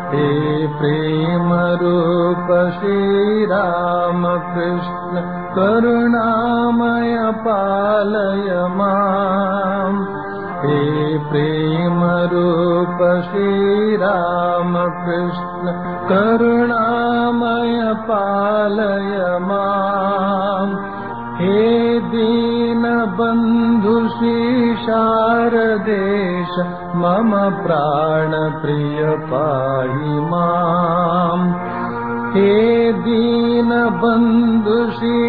हे प्रेम रूप श्रीराम कृष्ण करुणामय पालय माम् हे प्रेम रूप श्रीराम कृष्ण करुणामय पालय माम् हे दीनबन्धु शारदेश मम प्राणप्रिय पाहि माम् हे दीनबन्धु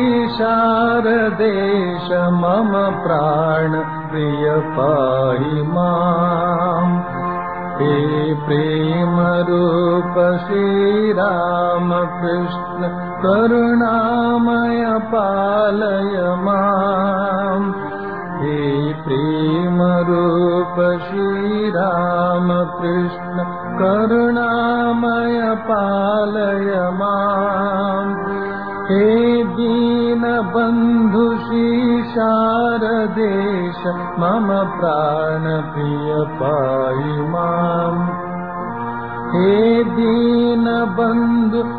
शारदेश मम प्राणप्रिय पाहि माम् हे प्रेमरूप श्रीरामकृष्ण करुणामय पालय माम् हे प्रेमरूप श्रीरामकृष्ण करुणामय पालय माम् हे दीनबन्धु शारदेश मम प्राणप्रिय पाहि माम् हे दीनबन्धु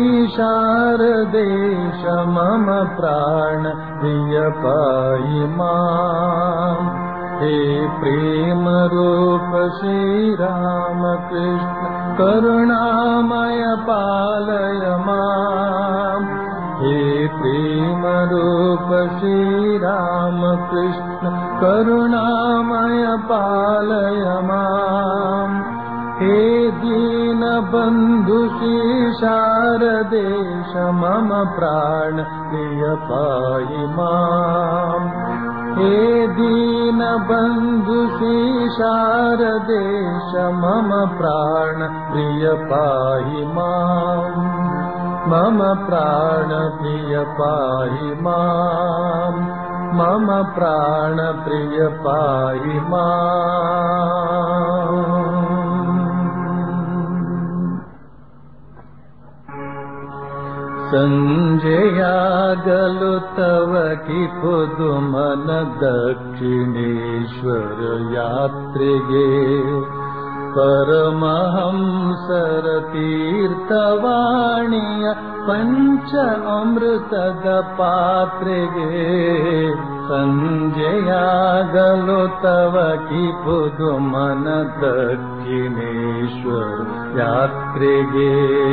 शारदेश मम प्राणप्रिय पाहि माम् हे प्रेमरूप श्रीरामकृष्ण करुणामय पालय माम् हे प्रेमरूप श्रीरामकृष्ण करुणामय पालय माम् हे दीनबन्धु शारदेश मम प्राण प्रिय पाहि माम् हे दीनबन्धु शारदेश मम प्राण प्रिय पाहि माम् मम प्राण प्रिय पाहि माम् मम प्राण प्रिय पाहि माम् सञ्जयागलु तव कि पुदुमन दक्षिणेश्वर यात्रिगे परमहंसर तीर्थवाणीय पञ्च अमृतद पात्रेगे सञ्जयागलो तव कि पुदुमन दक्षिणेश्वर यात्रिगे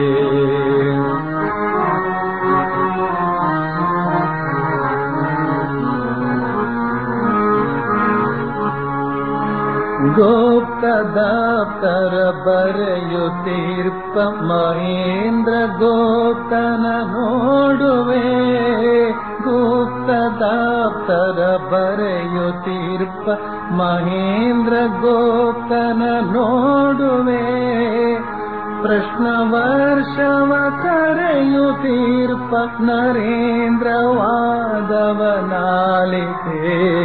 ಗೋಪ್ತದಾಪ್ತರ ಬರೆಯುತ್ತೀರ್ಪ ಮಹೇಂದ್ರ ಗೋಪ್ತನ ನೋಡುವೆ ಗುಪ್ತದಾಪ್ತರ ಬರೆಯುತ್ತೀರ್ಪ ಮಹೇಂದ್ರ ಗೋಪ್ತನ ನೋಡುವೆ ಪ್ರಶ್ನ ವರ್ಷವ ಕರೆಯುತ್ತೀರ್ಪ ನರೇಂದ್ರ ವಾದವನಾಲಿತೆ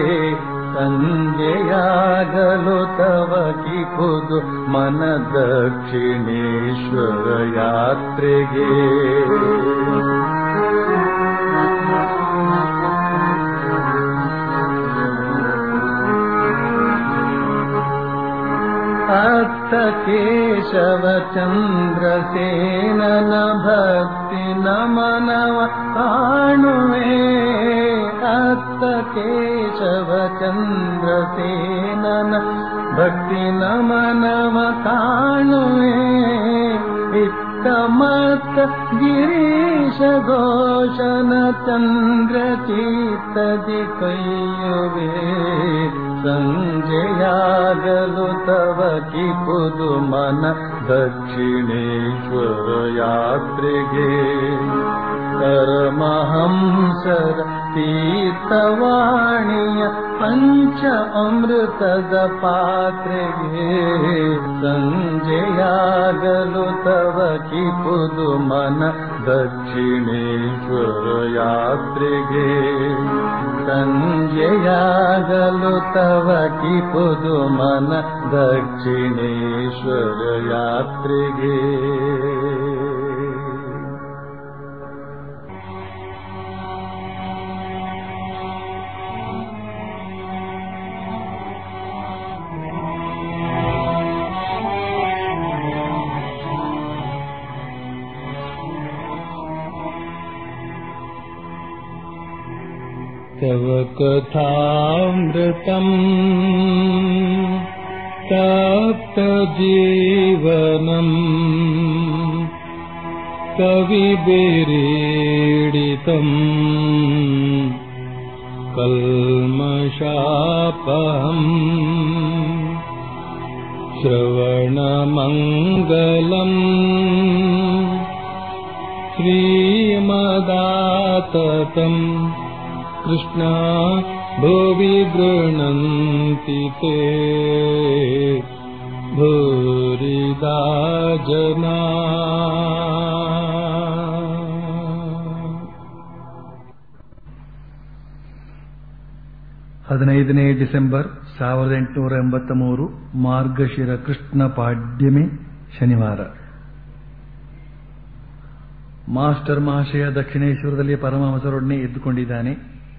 ಸಂಜೆಯಾಗಲು ತವ ಕಿಪುದು ಮನ ದಕ್ಷಿಣೇಶ್ವರ ಯಾತ್ರೆಗೆ ಅತ್ತ ಕೇಶವ ಚಂದ್ರಸೇನನ ಭಕ್ತಿ ನಮನವ ಕಾಣುವೆ ಅತ್ತ ಕೇಶವ ಚಂದ್ರಸೇನನ ಭಕ್ತಿ ನಮನವ ಕಾಣುವೆ ಇತ್ತ ಮತ್ತ ಗಿರೀಶ ಘೋಷನ ಚಂದ್ರ ಚೀತದಿ ಕೈಯುವೆ ಸಂಜೆಯಾಗಲು ತವ ಕಿಪುದು ಮನ ದಕ್ಷಿಣೇಶ್ವರ ಯಾತ್ರೆಗೆ ಪರಮಹಂಸರ ತೀರ್ಥವಾಣಿಯ ಪಂಚ ಅಮೃತದ ಪಾತ್ರೆಗೆ ಸಂಜೆಯಾಗಲು ತವ ಕಿಪುದು ಮನ ದಕ್ಷಿಣೇಶ್ವರ ಯಾತ್ರೆಗೆ ಸಂಜೆಯಾಗಲು ತವ ಕಿಪುದು ಮನ ದಕ್ಷಿಣೇಶ್ವರ ಯಾತ್ರೆಗೆ तव कथामृतम् तप्तजीवनम् कविभिरीडितम् कल्मषापहम् श्रवणमङ्गलम् श्रीमदाततम् कृष्णा भुवि गृह्णन्ति ते भूरिदा जना ಹದಿನೈದನೇ ಡಿಸೆಂಬರ್ ಸಾವಿರದ ಎಂಟುನೂರ ಎಂಬತ್ತ ಮೂರು ಮಾರ್ಗಶಿರ ಕೃಷ್ಣ ಪಾಡ್ಯಮಿ ಶನಿವಾರ ಮಾಸ್ಟರ್ ಮಹಾಶಯ ದಕ್ಷಿಣೇಶ್ವರದಲ್ಲಿ ಪರಮಹಂಸರೊಡನೆ ಎದ್ದುಕೊಂಡಿದ್ದಾನೆ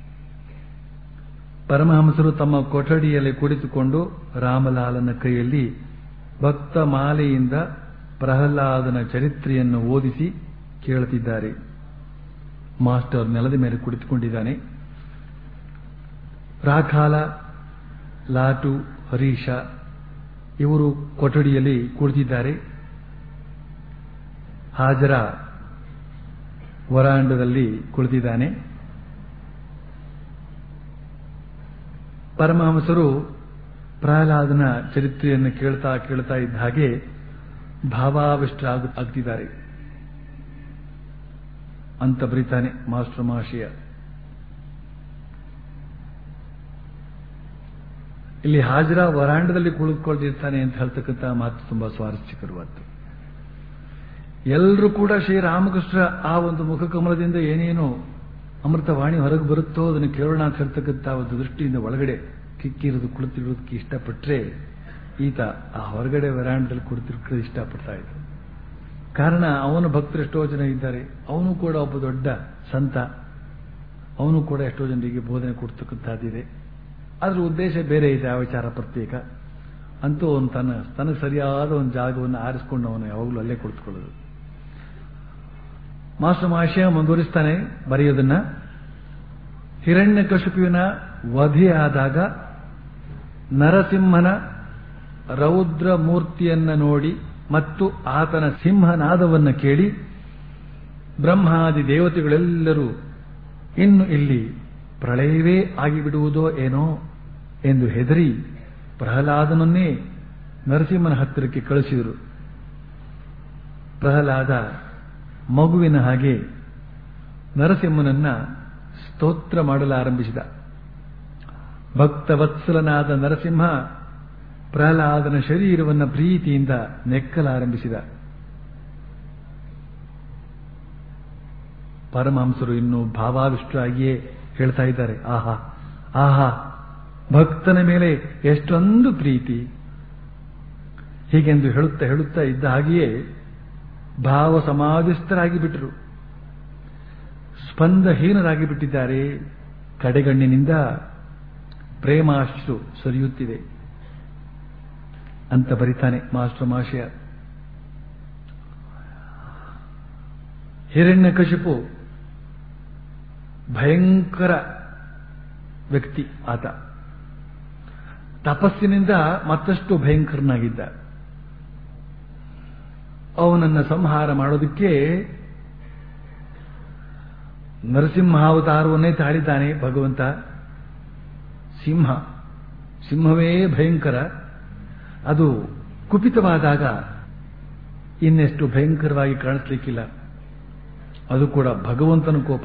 ಪರಮಹಂಸರು ತಮ್ಮ ಕೊಠಡಿಯಲ್ಲಿ ಕುಳಿತುಕೊಂಡು ರಾಮಲಾಲನ ಕೈಯಲ್ಲಿ ಭಕ್ತ ಮಾಲೆಯಿಂದ ಪ್ರಹ್ಲಾದನ ಚರಿತ್ರೆಯನ್ನು ಓದಿಸಿ ಕೇಳುತ್ತಿದ್ದಾರೆ ಮಾಸ್ಟರ್ ನೆಲದ ಮೇಲೆ ಕುಳಿತುಕೊಂಡಿದ್ದಾನೆ ರಾಖಾಲ ಲಾಟು ಹರೀಶ ಇವರು ಕೊಠಡಿಯಲ್ಲಿ ಕುಳಿತಿದ್ದಾರೆ ಹಾಜರ ವರಾಂಡದಲ್ಲಿ ಕುಳಿತಿದ್ದಾನೆ ಪರಮಹಂಸರು ಪ್ರಹ್ಲಾದನ ಚರಿತ್ರೆಯನ್ನು ಕೇಳ್ತಾ ಕೇಳ್ತಾ ಇದ್ದ ಹಾಗೆ ಭಾವಾವಿಷ್ಟರಾಗುತ್ತಿದ್ದಾರೆ ಅಂತ ಬರೀತಾನೆ ಮಾಸ್ಟರ್ ಮಹಾಶಯ ಇಲ್ಲಿ ಹಾಜರ ವರಾಂಡದಲ್ಲಿ ಕುಳಿತುಕೊಂಡಿರ್ತಾನೆ ಅಂತ ಹೇಳ್ತಕ್ಕಂಥ ಮಾತು ತುಂಬಾ ಸ್ವಾರಸ್ಯಕರವಾದ್ದು ಎಲ್ಲರೂ ಕೂಡ ಶ್ರೀರಾಮಕೃಷ್ಣ ಆ ಒಂದು ಮುಖಕಮಲದಿಂದ ಏನೇನು ಅಮೃತವಾಣಿ ಹೊರಗೆ ಬರುತ್ತೋ ಅದನ್ನು ಕೇಳೋಣ ಅಂತ ಹೇಳ್ತಕ್ಕಂಥ ಒಂದು ದೃಷ್ಟಿಯಿಂದ ಒಳಗಡೆ ಕಿಕ್ಕಿರೋದು ಕುಳಿತಿರೋದಕ್ಕೆ ಇಷ್ಟಪಟ್ಟರೆ ಈತ ಆ ಹೊರಗಡೆ ವರಾಂಡದಲ್ಲಿ ಕುಳಿತಿರೋದು ಇಷ್ಟಪಡ್ತಾ ಇದ್ದ ಕಾರಣ ಅವನ ಭಕ್ತರು ಎಷ್ಟೋ ಜನ ಇದ್ದಾರೆ ಅವನು ಕೂಡ ಒಬ್ಬ ದೊಡ್ಡ ಸಂತ ಅವನು ಕೂಡ ಎಷ್ಟೋ ಜನರಿಗೆ ಬೋಧನೆ ಕೊಡ್ತಕ್ಕಂಥದ್ದಿದೆ ಅದ್ರ ಉದ್ದೇಶ ಬೇರೆ ಇದೆ ಆ ವಿಚಾರ ಪ್ರತ್ಯೇಕ ಅಂತೂ ಅವನು ತನ್ನ ತನಗೆ ಸರಿಯಾದ ಒಂದು ಜಾಗವನ್ನು ಆರಿಸಿಕೊಂಡು ಅವನು ಯಾವಾಗಲೂ ಅಲ್ಲೇ ಕುಳಿತುಕೊಳ್ಳೋದು ಮಾಸ್ಟರ್ ಮಹಾಶಯ ಮುಂದುವರಿಸ್ತಾನೆ ಬರೆಯೋದನ್ನ ಹಿರಣ್ಯ ಕಶುಪುವಿನ ವಧೆಯಾದಾಗ ನರಸಿಂಹನ ರೌದ್ರ ಮೂರ್ತಿಯನ್ನ ನೋಡಿ ಮತ್ತು ಆತನ ಸಿಂಹನಾದವನ್ನು ಕೇಳಿ ಬ್ರಹ್ಮಾದಿ ದೇವತೆಗಳೆಲ್ಲರೂ ಇನ್ನು ಇಲ್ಲಿ ಪ್ರಳಯವೇ ಆಗಿಬಿಡುವುದೋ ಏನೋ ಎಂದು ಹೆದರಿ ಪ್ರಹ್ಲಾದನನ್ನೇ ನರಸಿಂಹನ ಹತ್ತಿರಕ್ಕೆ ಕಳಿಸಿದರು ಪ್ರಹ್ಲಾದ ಮಗುವಿನ ಹಾಗೆ ನರಸಿಂಹನನ್ನ ಸ್ತೋತ್ರ ಮಾಡಲಾರಂಭಿಸಿದ ಭಕ್ತವತ್ಸಲನಾದ ನರಸಿಂಹ ಪ್ರಹ್ಲಾದನ ಶರೀರವನ್ನು ಪ್ರೀತಿಯಿಂದ ನೆಕ್ಕಲಾರಂಭಿಸಿದ ಪರಮಹಂಸರು ಇನ್ನು ಭಾವಾವಿಷ್ಟರಾಗಿಯೇ ಹೇಳ್ತಾ ಇದ್ದಾರೆ ಆಹಾ ಆಹಾ ಭಕ್ತನ ಮೇಲೆ ಎಷ್ಟೊಂದು ಪ್ರೀತಿ ಹೀಗೆಂದು ಹೇಳುತ್ತಾ ಹೇಳುತ್ತಾ ಇದ್ದ ಹಾಗೆಯೇ ಭಾವ ಸಮಾಧಿಸ್ಥರಾಗಿ ಬಿಟ್ಟರು ಸ್ಪಂದಹೀನರಾಗಿ ಬಿಟ್ಟಿದ್ದಾರೆ ಕಡೆಗಣ್ಣಿನಿಂದ ಪ್ರೇಮಾಶ್ರು ಸರಿಯುತ್ತಿದೆ ಅಂತ ಬರಿತಾನೆ ಮಾಸ್ಟರ್ ಮಾಶಯ ಹಿರಣ್ಯಕಶಿಪು ಭಯಂಕರ ವ್ಯಕ್ತಿ ಆತ ತಪಸ್ಸಿನಿಂದ ಮತ್ತಷ್ಟು ಭಯಂಕರನಾಗಿದ್ದ ಅವನನ್ನ ಸಂಹಾರ ಮಾಡೋದಕ್ಕೆ ನರಸಿಂಹಾವತಾರವನ್ನೇ ತಾಳಿದ್ದಾನೆ ಭಗವಂತ ಸಿಂಹ ಸಿಂಹವೇ ಭಯಂಕರ ಅದು ಕುಪಿತವಾದಾಗ ಇನ್ನೆಷ್ಟು ಭಯಂಕರವಾಗಿ ಕಾಣಿಸ್ಲಿಕ್ಕಿಲ್ಲ ಅದು ಕೂಡ ಭಗವಂತನ ಕೋಪ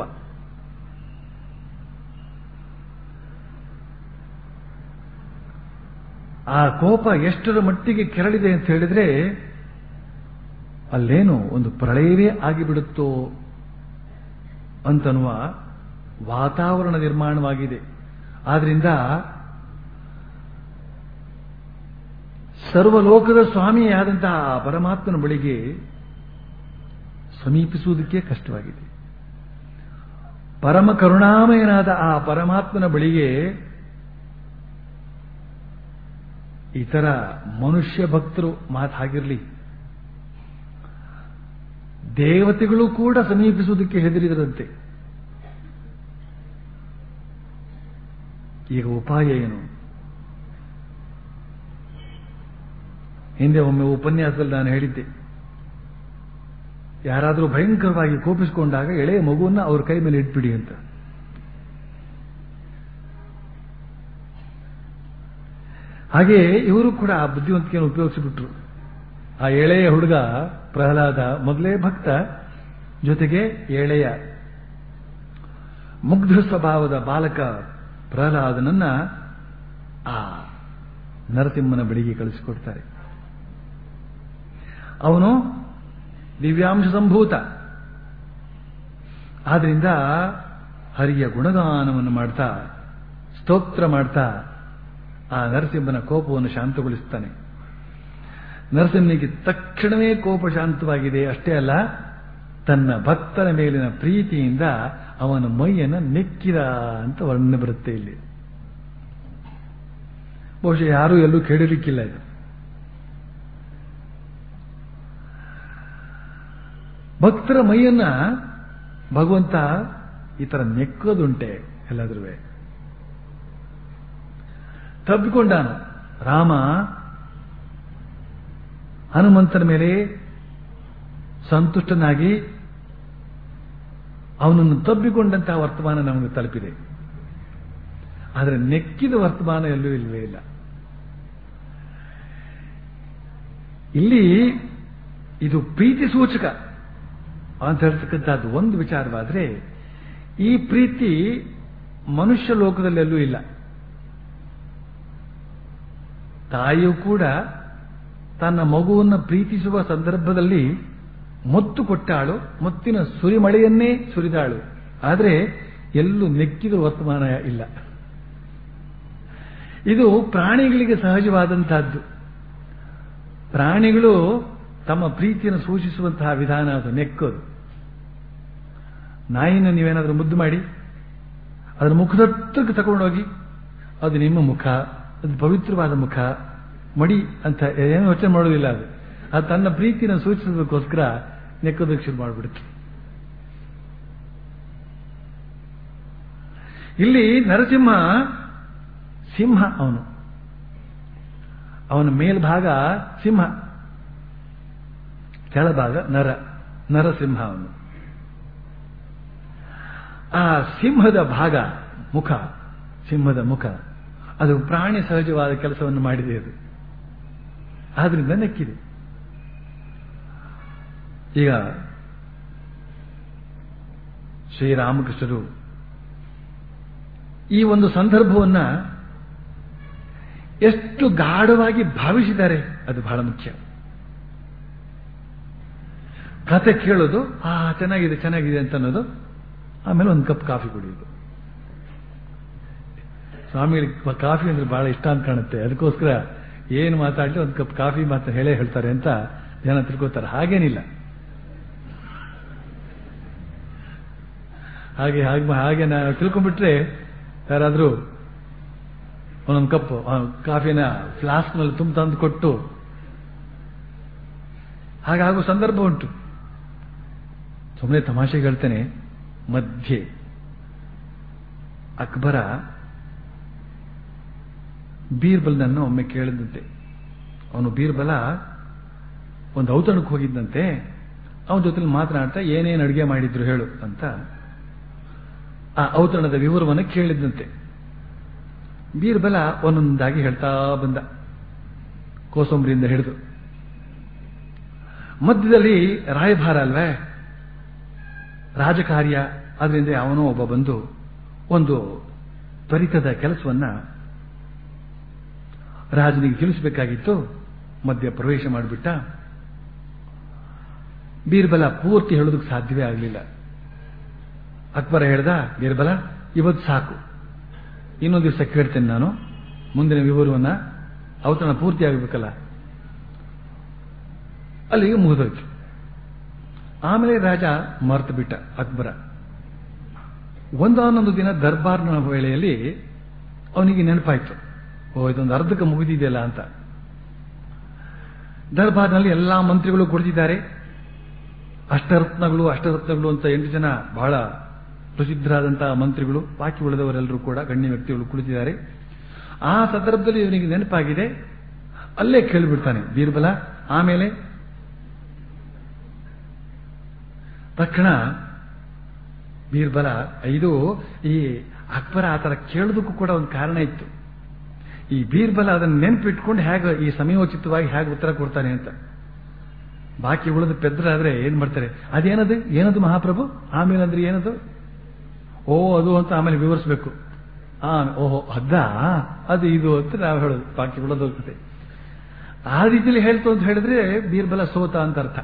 ಆ ಕೋಪ ಎಷ್ಟರ ಮಟ್ಟಿಗೆ ಕೆರಳಿದೆ ಅಂತ ಹೇಳಿದ್ರೆ ಅಲ್ಲೇನು ಒಂದು ಪ್ರಳಯವೇ ಆಗಿಬಿಡುತ್ತೋ ಅಂತನ್ನುವ ವಾತಾವರಣ ನಿರ್ಮಾಣವಾಗಿದೆ ಆದ್ರಿಂದ ಸರ್ವಲೋಕದ ಸ್ವಾಮಿಯಾದಂತಹ ಆ ಪರಮಾತ್ಮನ ಬಳಿಗೆ ಸಮೀಪಿಸುವುದಕ್ಕೆ ಕಷ್ಟವಾಗಿದೆ ಪರಮ ಕರುಣಾಮಯನಾದ ಆ ಪರಮಾತ್ಮನ ಬಳಿಗೆ ಇತರ ಮನುಷ್ಯ ಭಕ್ತರು ಮಾತಾಗಿರಲಿ ದೇವತೆಗಳು ಕೂಡ ಸಮೀಪಿಸುವುದಕ್ಕೆ ಹೆದರಿದರಂತೆ ಈಗ ಉಪಾಯ ಏನು ಹಿಂದೆ ಒಮ್ಮೆ ಉಪನ್ಯಾಸದಲ್ಲಿ ನಾನು ಹೇಳಿದ್ದೆ ಯಾರಾದರೂ ಭಯಂಕರವಾಗಿ ಕೋಪಿಸಿಕೊಂಡಾಗ ಎಳೆಯ ಮಗುವನ್ನ ಅವ್ರ ಕೈ ಮೇಲೆ ಇಟ್ಬಿಡಿ ಅಂತ ಹಾಗೆ ಇವರು ಕೂಡ ಆ ಬುದ್ಧಿವಂತಿಕೆಯನ್ನು ಉಪಯೋಗಿಸಿಬಿಟ್ರು ಆ ಎಳೆಯ ಹುಡುಗ ಪ್ರಹ್ಲಾದ ಮೊದಲೇ ಭಕ್ತ ಜೊತೆಗೆ ಎಳೆಯ ಮುಗ್ಧ ಸ್ವಭಾವದ ಬಾಲಕ ಪ್ರಹ್ಲಾದನನ್ನ ಆ ನರಸಿಂಹನ ಬಳಿಗೆ ಕಳಿಸಿಕೊಡ್ತಾರೆ ಅವನು ದಿವ್ಯಾಂಶ ಸಂಭೂತ ಆದ್ರಿಂದ ಹರಿಯ ಗುಣಗಾನವನ್ನು ಮಾಡ್ತಾ ಸ್ತೋತ್ರ ಮಾಡ್ತಾ ಆ ನರಸಿಂಹನ ಕೋಪವನ್ನು ಶಾಂತಗೊಳಿಸ್ತಾನೆ ನರಸಿಂಹನಿಗೆ ತಕ್ಷಣವೇ ಕೋಪ ಶಾಂತವಾಗಿದೆ ಅಷ್ಟೇ ಅಲ್ಲ ತನ್ನ ಭಕ್ತನ ಮೇಲಿನ ಪ್ರೀತಿಯಿಂದ ಅವನ ಮೈಯನ್ನು ನೆಕ್ಕಿದ ಅಂತ ವರ್ಣನೆ ಬರುತ್ತೆ ಇಲ್ಲಿ ಬಹುಶಃ ಯಾರೂ ಎಲ್ಲೂ ಕೇಳಿರ್ಲಿಕ್ಕಿಲ್ಲ ಇದು ಭಕ್ತರ ಮೈಯನ್ನ ಭಗವಂತ ಈ ತರ ನೆಕ್ಕೋದುಂಟೆ ಎಲ್ಲಾದ್ರೂ ತಬ್ಬಿಕೊಂಡಾನು ರಾಮ ಹನುಮಂತನ ಮೇಲೆ ಸಂತುಷ್ಟನಾಗಿ ಅವನನ್ನು ತಬ್ಬಿಕೊಂಡಂತಹ ವರ್ತಮಾನ ನಮಗೆ ತಲುಪಿದೆ ಆದರೆ ನೆಕ್ಕಿದ ವರ್ತಮಾನ ಎಲ್ಲೂ ಇಲ್ಲವೇ ಇಲ್ಲ ಇಲ್ಲಿ ಇದು ಪ್ರೀತಿ ಸೂಚಕ ಅಂತ ಹೇಳ್ತಕ್ಕಂಥದ್ದು ಒಂದು ವಿಚಾರವಾದ್ರೆ ಈ ಪ್ರೀತಿ ಮನುಷ್ಯ ಲೋಕದಲ್ಲೆಲ್ಲೂ ಇಲ್ಲ ತಾಯಿಯು ಕೂಡ ತನ್ನ ಮಗುವನ್ನು ಪ್ರೀತಿಸುವ ಸಂದರ್ಭದಲ್ಲಿ ಮೊತ್ತು ಕೊಟ್ಟಾಳು ಮೊತ್ತಿನ ಸುರಿಮಳೆಯನ್ನೇ ಸುರಿದಾಳು ಆದರೆ ಎಲ್ಲೂ ನೆಕ್ಕಿದ ವರ್ತಮಾನ ಇಲ್ಲ ಇದು ಪ್ರಾಣಿಗಳಿಗೆ ಸಹಜವಾದಂತಹದ್ದು ಪ್ರಾಣಿಗಳು ತಮ್ಮ ಪ್ರೀತಿಯನ್ನು ಸೂಚಿಸುವಂತಹ ವಿಧಾನ ಅದು ನೆಕ್ಕೋದು ನಾಯಿನ ನೀವೇನಾದ್ರೂ ಮುದ್ದು ಮಾಡಿ ಅದರ ಮುಖದತ್ತಕ್ಕೆ ತಗೊಂಡೋಗಿ ಅದು ನಿಮ್ಮ ಮುಖ ಅದು ಪವಿತ್ರವಾದ ಮುಖ ಮಡಿ ಅಂತ ಏನು ಯೋಚನೆ ಮಾಡೋದಿಲ್ಲ ಅದು ಅದು ತನ್ನ ಪ್ರೀತಿನ ಸೂಚಿಸೋದಕ್ಕೋಸ್ಕರ ನೆಕ್ಕೋದಕ್ಕೆ ಶುರು ಮಾಡಿಬಿಡುತ್ತೆ ಇಲ್ಲಿ ನರಸಿಂಹ ಸಿಂಹ ಅವನು ಅವನ ಮೇಲ್ಭಾಗ ಸಿಂಹ ಕೆಳಭಾಗ ನರ ನರಸಿಂಹ ಅವನು ಆ ಸಿಂಹದ ಭಾಗ ಮುಖ ಸಿಂಹದ ಮುಖ ಅದು ಪ್ರಾಣಿ ಸಹಜವಾದ ಕೆಲಸವನ್ನು ಮಾಡಿದೆ ಅದು ಆದ್ರಿಂದ ನೆಕ್ಕಿದೆ ಈಗ ಶ್ರೀರಾಮಕೃಷ್ಣರು ಈ ಒಂದು ಸಂದರ್ಭವನ್ನ ಎಷ್ಟು ಗಾಢವಾಗಿ ಭಾವಿಸಿದ್ದಾರೆ ಅದು ಬಹಳ ಮುಖ್ಯ ಕತೆ ಕೇಳೋದು ಆ ಚೆನ್ನಾಗಿದೆ ಚೆನ್ನಾಗಿದೆ ಅಂತ ಅನ್ನೋದು ಆಮೇಲೆ ಒಂದು ಕಪ್ ಕಾಫಿ ಕುಡಿಯೋದು ಸ್ವಾಮಿಗಳಿಗೆ ಕಾಫಿ ಅಂದ್ರೆ ಬಹಳ ಇಷ್ಟ ಅಂತ ಕಾಣುತ್ತೆ ಅದಕ್ಕೋಸ್ಕರ ಏನು ಮಾತಾಡಲಿ ಒಂದು ಕಪ್ ಕಾಫಿ ಮಾತ್ರ ಹೇಳೇ ಹೇಳ್ತಾರೆ ಅಂತ ಜನ ತಿಳ್ಕೋತಾರೆ ಹಾಗೇನಿಲ್ಲ ಹಾಗೆ ಹಾಗೆ ಹಾಗೆ ನಾವು ತಿಳ್ಕೊಂಡ್ಬಿಟ್ರೆ ಯಾರಾದ್ರೂ ಒಂದೊಂದು ಕಪ್ ಕಾಫಿನ ಫ್ಲಾಸ್ಕ್ನಲ್ಲಿ ತುಂಬ ತಂದು ಕೊಟ್ಟು ಹಾಗಾಗೋ ಸಂದರ್ಭ ಉಂಟು ಸುಮ್ಮನೆ ತಮಾಷೆಗೆ ಹೇಳ್ತೇನೆ ಮಧ್ಯೆ ಅಕ್ಬರ ಬೀರ್ಬಲ್ನನ್ನು ಒಮ್ಮೆ ಕೇಳಿದಂತೆ ಅವನು ಬೀರ್ಬಲ ಒಂದು ಔತಣಕ್ಕೆ ಹೋಗಿದ್ದಂತೆ ಅವನ ಜೊತೆ ಮಾತನಾಡ್ತಾ ಏನೇನು ಅಡುಗೆ ಮಾಡಿದ್ರು ಹೇಳು ಅಂತ ಆ ಔತಣದ ವಿವರವನ್ನು ಕೇಳಿದ್ದಂತೆ ಬೀರ್ಬಲ ಒಂದೊಂದಾಗಿ ಹೇಳ್ತಾ ಬಂದ ಕೋಸಂಬರಿಯಿಂದ ಹಿಡಿದು ಮಧ್ಯದಲ್ಲಿ ರಾಯಭಾರ ಅಲ್ವೇ ರಾಜಕಾರ್ಯ ಅದರಿಂದ ಅವನೋ ಒಬ್ಬ ಬಂದು ಒಂದು ತ್ವರಿತದ ಕೆಲಸವನ್ನ ರಾಜನಿಗೆ ತಿಳಿಸಬೇಕಾಗಿತ್ತು ಮಧ್ಯ ಪ್ರವೇಶ ಮಾಡಿಬಿಟ್ಟ ಬೀರ್ಬಲ ಪೂರ್ತಿ ಹೇಳೋದಕ್ಕೆ ಸಾಧ್ಯವೇ ಆಗಲಿಲ್ಲ ಅಕ್ಬರ ಹೇಳ್ದ ಬೀರ್ಬಲ ಇವತ್ತು ಸಾಕು ಇನ್ನೊಂದು ದಿವಸ ಕೇಳ್ತೇನೆ ನಾನು ಮುಂದಿನ ವಿವರವನ್ನ ಔತಣ ಪೂರ್ತಿ ಆಗಬೇಕಲ್ಲ ಅಲ್ಲಿಗೆ ಮುಗಿದೋಯ್ತು ಆಮೇಲೆ ರಾಜ ಮರ್ತು ಬಿಟ್ಟ ಅಕ್ಬರ ಒಂದಾನೊಂದು ದಿನ ದರ್ಬಾರ್ನ ವೇಳೆಯಲ್ಲಿ ಅವನಿಗೆ ನೆನಪಾಯ್ತು ಓ ಇದೊಂದು ಅರ್ಧಕ್ಕೆ ಮುಗಿದಿದೆಯಲ್ಲ ಅಂತ ದರ್ಬಾರ್ನಲ್ಲಿ ಎಲ್ಲಾ ಮಂತ್ರಿಗಳು ಕುಳಿತಿದ್ದಾರೆ ಅಷ್ಟರತ್ನಗಳು ಅಷ್ಟರತ್ನಗಳು ಅಂತ ಎಂಟು ಜನ ಬಹಳ ಪ್ರಸಿದ್ಧರಾದಂತಹ ಮಂತ್ರಿಗಳು ಬಾಕಿ ಉಳಿದವರೆಲ್ಲರೂ ಕೂಡ ಗಣ್ಯ ವ್ಯಕ್ತಿಗಳು ಕುಳಿತಿದ್ದಾರೆ ಆ ಸಂದರ್ಭದಲ್ಲಿ ಇವನಿಗೆ ನೆನಪಾಗಿದೆ ಅಲ್ಲೇ ಕೇಳಿಬಿಡ್ತಾನೆ ಬೀರ್ಬಲ ಆಮೇಲೆ ತಕ್ಷಣ ಬೀರ್ಬಲ ಇದು ಈ ಅಕ್ಬರ ಆ ತರ ಕೇಳೋದಕ್ಕೂ ಕೂಡ ಒಂದು ಕಾರಣ ಇತ್ತು ಈ ಬೀರ್ಬಲ ಅದನ್ನು ನೆನಪಿಟ್ಕೊಂಡು ಹೇಗೆ ಈ ಸಮಯೋಚಿತವಾಗಿ ಹೇಗೆ ಉತ್ತರ ಕೊಡ್ತಾನೆ ಅಂತ ಬಾಕಿ ಉಳಿದ ಪೆದ್ರಾದ್ರೆ ಏನ್ ಮಾಡ್ತಾರೆ ಅದೇನದು ಏನದು ಮಹಾಪ್ರಭು ಆಮೇಲೆ ಅಂದ್ರೆ ಏನದು ಓ ಅದು ಅಂತ ಆಮೇಲೆ ವಿವರಿಸಬೇಕು ಆ ಓಹೋ ಅದ ಅದು ಇದು ಅಂತ ನಾವು ಹೇಳೋದು ಬಾಕಿ ಉಳಿದ ಕತೆ ಆ ರೀತಿಯಲ್ಲಿ ಹೇಳ್ತು ಅಂತ ಹೇಳಿದ್ರೆ ಬೀರ್ಬಲ ಸೋತ ಅಂತ ಅರ್ಥ